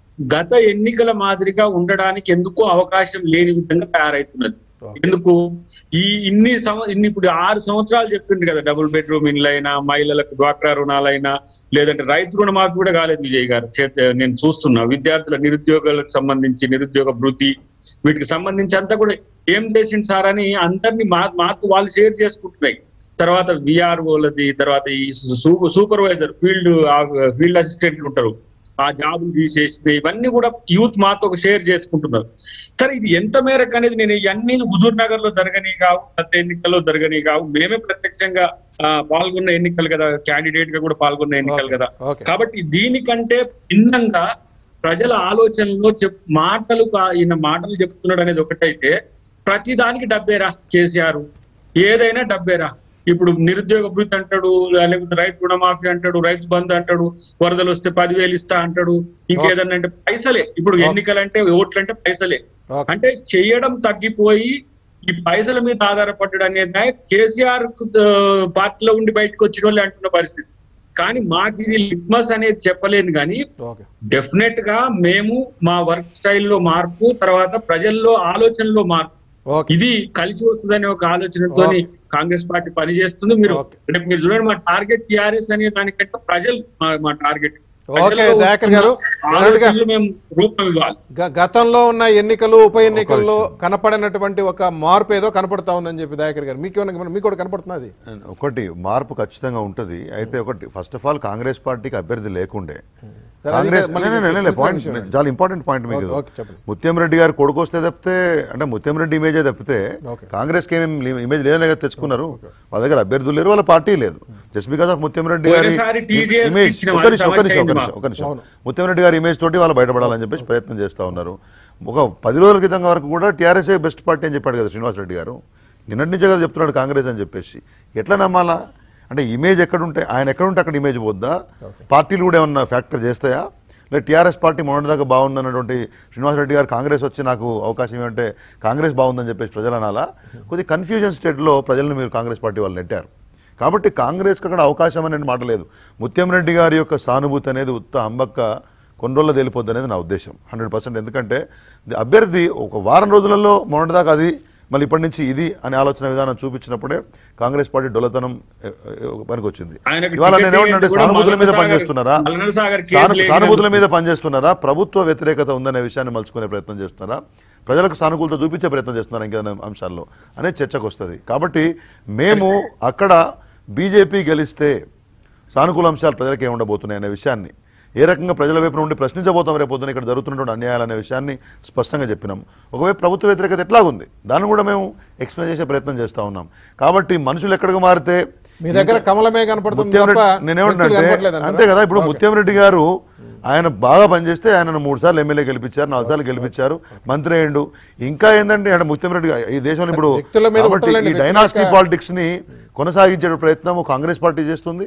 గత ఎన్నికల మాదిరిగా ఉండడానికి ఎందుకో అవకాశం లేని విధంగా తయారవుతున్నది ఎందుకు ఈ ఇన్ని సంవ ఇన్ని ఇప్పుడు ఆరు సంవత్సరాలు చెప్పిండు కదా డబుల్ బెడ్రూమ్ ఇండ్లైనా మహిళలకు డ్వాక్రా రుణాలైనా లేదంటే రైతు రుణమాఫీ కూడా కాలేదు విజయ్ గారు చేత- నేను చూస్తున్నా విద్యార్థుల నిరుద్యోగాలకు సంబంధించి నిరుద్యోగ భృతి వీటికి సంబంధించి అంతా కూడా ఏం చేసిండు సార్ అని అందరినీ మా మాకు వాళ్ళు షేర్ చేసుకుంటున్నాయి తర్వాత విఆర్ఓలది తర్వాత ఈ సూ- సూపర్వైజర్ ఫీల్డ్ ఫీల్డ్ అసిస్టెంట్లు ఉంటారు ఆ జాబులు తీసేసి ఇవన్నీ కూడా యూత్ మాతో షేర్ చేసుకుంటున్నారు సరే ఇది ఎంత మేరకు అనేది నేను ఇవన్నీ హుజూర్ నగర్ లో జరగని కావు గత ఎన్నికల్లో జరగని కావు మేమే ప్రత్యక్షంగా ఆ, పాల్గొన్న ఎన్నికలు కదా క్యాండిడేట్ గా కూడా పాల్గొన్న ఎన్నికలు కదా ఓకే కాబట్టి దీనికంటే భిన్నంగా ప్రజల ఆలోచనలో చెప్ మాటలు కా- ఈయన మాటలు చెప్తున్నాడు అనేది ఒకటైతే ప్రతి దానికి డబ్బేరా కేసీఆర్ ఏదైనా డబ్బేరా ఇప్పుడు నిరుద్యోగ భృతి అంటాడు లేకపోతే రైతు రుణమాఫీ అంటాడు రైతు బంధు అంటాడు వరదలు వస్తే పదివేలు ఇస్తా అంటాడు ఇంకేదన్నా అంటే పైసలే ఇప్పుడు ఎన్నికలంటే ఓట్లు అంటే పైసలే ఓకే అంటే చేయడం తగ్గిపోయి ఈ పైసల మీద ఆధారపడ్డాడు అనేది కేసీఆర్ కు, ఆ, పార్టీలో ఉండి బయటకు వచ్చిన వాళ్ళు అంటున్న పరిస్థితి కానీ మాకు ఇది లిట్మస్ అనేది చెప్పలేను కానీ ఓకే డెఫినెట్ గా మేము మా వర్క్ స్టైల్లో మార్పు తర్వాత ప్రజల్లో ఆలోచనలో మార్పు ఓకే ఇది కలిసి వస్తుందనే ఒక ఆలోచనతో కాంగ్రెస్ పార్టీ పనిచేస్తుంది మీరు ఓకే. రేపు మీరు చూడండి మా టార్గెట్ టిఆర్ఎస్ అనే దానికంటే ప్రజలు మా- మా టార్గెట్ ఓకే, దయాకర్ గారు. ఆలోచనలు మేము రూపం ఇవ్వాలి గ- గతంలో ఉన్న ఎన్నికలు ఉప ఎన్నికల్లో కనపడినటువంటి ఒక మార్పు ఏదో కనపడతా ఉందని చెప్పి దయాకర్ గారు మీకు ఏమైనా మీకు కూడా కనపడుతున్నది ఒకటి మార్పు ఖచ్చితంగా ఉంటుంది అయితే ఒకటి ఫస్ట్ ఆఫ్ ఆల్ కాంగ్రెస్ పార్టీకి అభ్యర్థి లేకుండే సరే, అది కాంగ్రెస్ మళ్ళీ లే- లే- లే- తెలిసిన పాయింట్ విషయమే. చాలా ఇంపార్టెంట్ పాయింట్ మీకు ఓకే, ఇది. ఓకే, చెప్పండి. ముత్యం రెడ్డి గారు కొడుకు వస్తే తప్పితే అంటే ముత్యం రెడ్డి ఇమేజే తప్పితే ఓకే. కాంగ్రెస్ కి ఏమేమి ఇమేజ్ లేదనే కదా తెచ్చుకున్నారు వాళ్ళ దగ్గర అభ్యర్థులు లేరు వాళ్ళ పార్టీ లేదు జస్ట్ బికాస్ ఆఫ్ ముత్యం రెడ్డి గారి పోయినసారి TJS కి ఇమేజ్ ఇచ్చిన ఒక వాళ్ళ నిమిషం ఒక సమస్య నిమిషం ఒక అయింది నిమిషం ఒక నిమిషం అవును. ముత్యం రెడ్డి గారి ఇమేజ్ తోటి వాళ్ళు బయటపడాలని చెప్పేసి ప్రయత్నం చేస్తా ఉన్నారు ఒక పది రోజుల క్రితం వరకు కూడా టీఆర్ఎస్ఏ బెస్ట్ పార్టీ అని చెప్పాడు కదా శ్రీనివాస్ రెడ్డి గారు నిన్నటి నుంచే కదా చెప్తున్నాడు కాంగ్రెస్ అని చెప్పేసి ఎట్లా నమ్మాలా అంటే ఇమేజ్ ఎక్కడుంటే ఆయన ఎక్కడుంటే అక్కడ ఇమేజ్ పోద్దా పార్టీలు కూడా ఏమన్నా ఫ్యాక్టర్ చేస్తాయా లేదా టీఆర్ఎస్ పార్టీ మొన్నటిదాకా బాగుందన్నటువంటి శ్రీనివాస్ రెడ్డి గారు కాంగ్రెస్ వచ్చి నాకు అవకాశం ఏమంటే కాంగ్రెస్ బాగుందని చెప్పేసి ప్రజలు అనాలా కొద్ది కన్ఫ్యూజన్ స్టేట్లో ప్రజలను మీరు కాంగ్రెస్ పార్టీ వాళ్ళు నెట్టారు కాబట్టి కాంగ్రెస్కి అక్కడ అవకాశం అనే మాట లేదు ముత్యం రెడ్డి గారి యొక్క సానుభూతి అనేది ఉత్త అంబక్క కొన్ని రోజుల్లో తేలిపోద్ది అనేది నా ఉద్దేశం హండ్రెడ్ పర్సెంట్ ఎందుకంటే ది అభ్యర్థి ఒక వారం రోజులలో మొన్నటిదాకా అది మళ్ళీ ఇప్పటి నుంచి ఇది అనే ఆలోచన విధానం చూపించినప్పుడే కాంగ్రెస్ పార్టీ డొలతనం పనికి వచ్చింది ఆయనకు ఇవాళ టికెట్ నేను ఏమంటే ఇవ్వండి కూడా సానుభూతుల మీద మల్లన్న సాగర్- పనిచేస్తున్నారా మల్లన్న సాగర్ కేసు సాను- లేఖనం- సానుభూతుల మీద పనిచేస్తున్నారా ప్రభుత్వ వ్యతిరేకత ఉందనే విషయాన్ని మలుచుకునే ప్రయత్నం చేస్తున్నారా ప్రజలకు సానుకూలత చూపించే ప్రయత్నం చేస్తున్నారా ఇంకేదైనా అంశాల్లో అనే చర్చకు వస్తుంది కాబట్టి మేము అక్కడ బీజేపీ గెలిస్తే సానుకూల అంశాలు ప్రజలకు ఏమి ఉండబోతున్నాయి అనే విషయాన్ని ఏ రకంగా ప్రజల వైపు నుండి ప్రశ్నించబోతాం రేపొద్దున ఇక్కడ జరుగుతున్నటువంటి అన్యాయాలు అనే విషయాన్ని స్పష్టంగా చెప్పినాం ఒకవైపు ప్రభుత్వ వ్యతిరేకత ఎట్లాగుంది దాన్ని కూడా మేము ఎక్స్ప్లెయిన్ చేసే ప్రయత్నం చేస్తూ ఉన్నాం కాబట్టి మనుషులు ఎక్కడికి మారితే మీ దగ్గర కమలమే కనపడుతుంది ముత్యం తప్ప రెడ్డి- నేనేమంటున్నా వ్యక్తులు అంటే, కనపడలేదంటారా? అంతే కదా ఇప్పుడు ఓకే. ముత్యం రెడ్డి గారు ఆయన బాగా పనిచేస్తే ఆయనను మూడు సార్లు ఎమ్మెల్యే గెలిపించారు నాలుగు సార్లు గెలిపించారు మంత్రి అయ్యిండు ఇంకా ఏంటంటే ఆయన ముత్యం రెడ్డి గారు ఈ దేశంలో ఇప్పుడు వ్యక్తుల మీద కాబట్టి ఉంటుందండి, ఈ వ్యక్తుల డైనాసిటీ యొక్క- పాలిటిక్స్ ని కొనసాగించే ప్రయత్నం కాంగ్రెస్ పార్టీ చేస్తుంది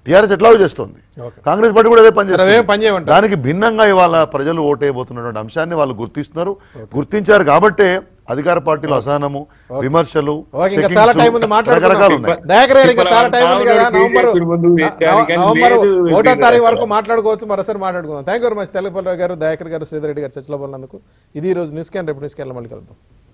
టీఆర్ఎస్ ఎట్లా చేస్తుంది ఓకే. కాంగ్రెస్ పార్టీ కూడా అదే పని సరే, చేస్తుంది. అవేం పని చేయమంటారు? దానికి భిన్నంగా ఇవాళ ప్రజలు ఓటేయబోతున్నటువంటి అంశాన్ని వాళ్ళు గుర్తిస్తున్నారు గుర్తించారు కాబట్టే అధికార పార్టీలో అసహనము విమర్శలు ఓకే ఇంకా checkings, చాలా టైం ఉంది రకరకాలు ఉన్నాయి మాట్లాడుకుందాం దయాకర్ గారు ఇంకా చాలా టైం ఉంది కదా పావులు నవంబర్ బీజేపీ ముందు వేశారు కానీ నవంబర్ లేదు ఒకటో శ్రీధర్ తారీఖు గారు. వరకు మాట్లాడుకోవచ్చు మరోసారి మాట్లాడుకుందాం thank you very much Tellapalli garu Dayakar గారు శ్రీధర్ రెడ్డి గారు చర్చలో పాల్గొన్నందుకు ఇది ఈ రోజు న్యూస్ క్యాన్ రేపు న్యూస్ క్యాన్ మళ్ళీ కలుద్దాం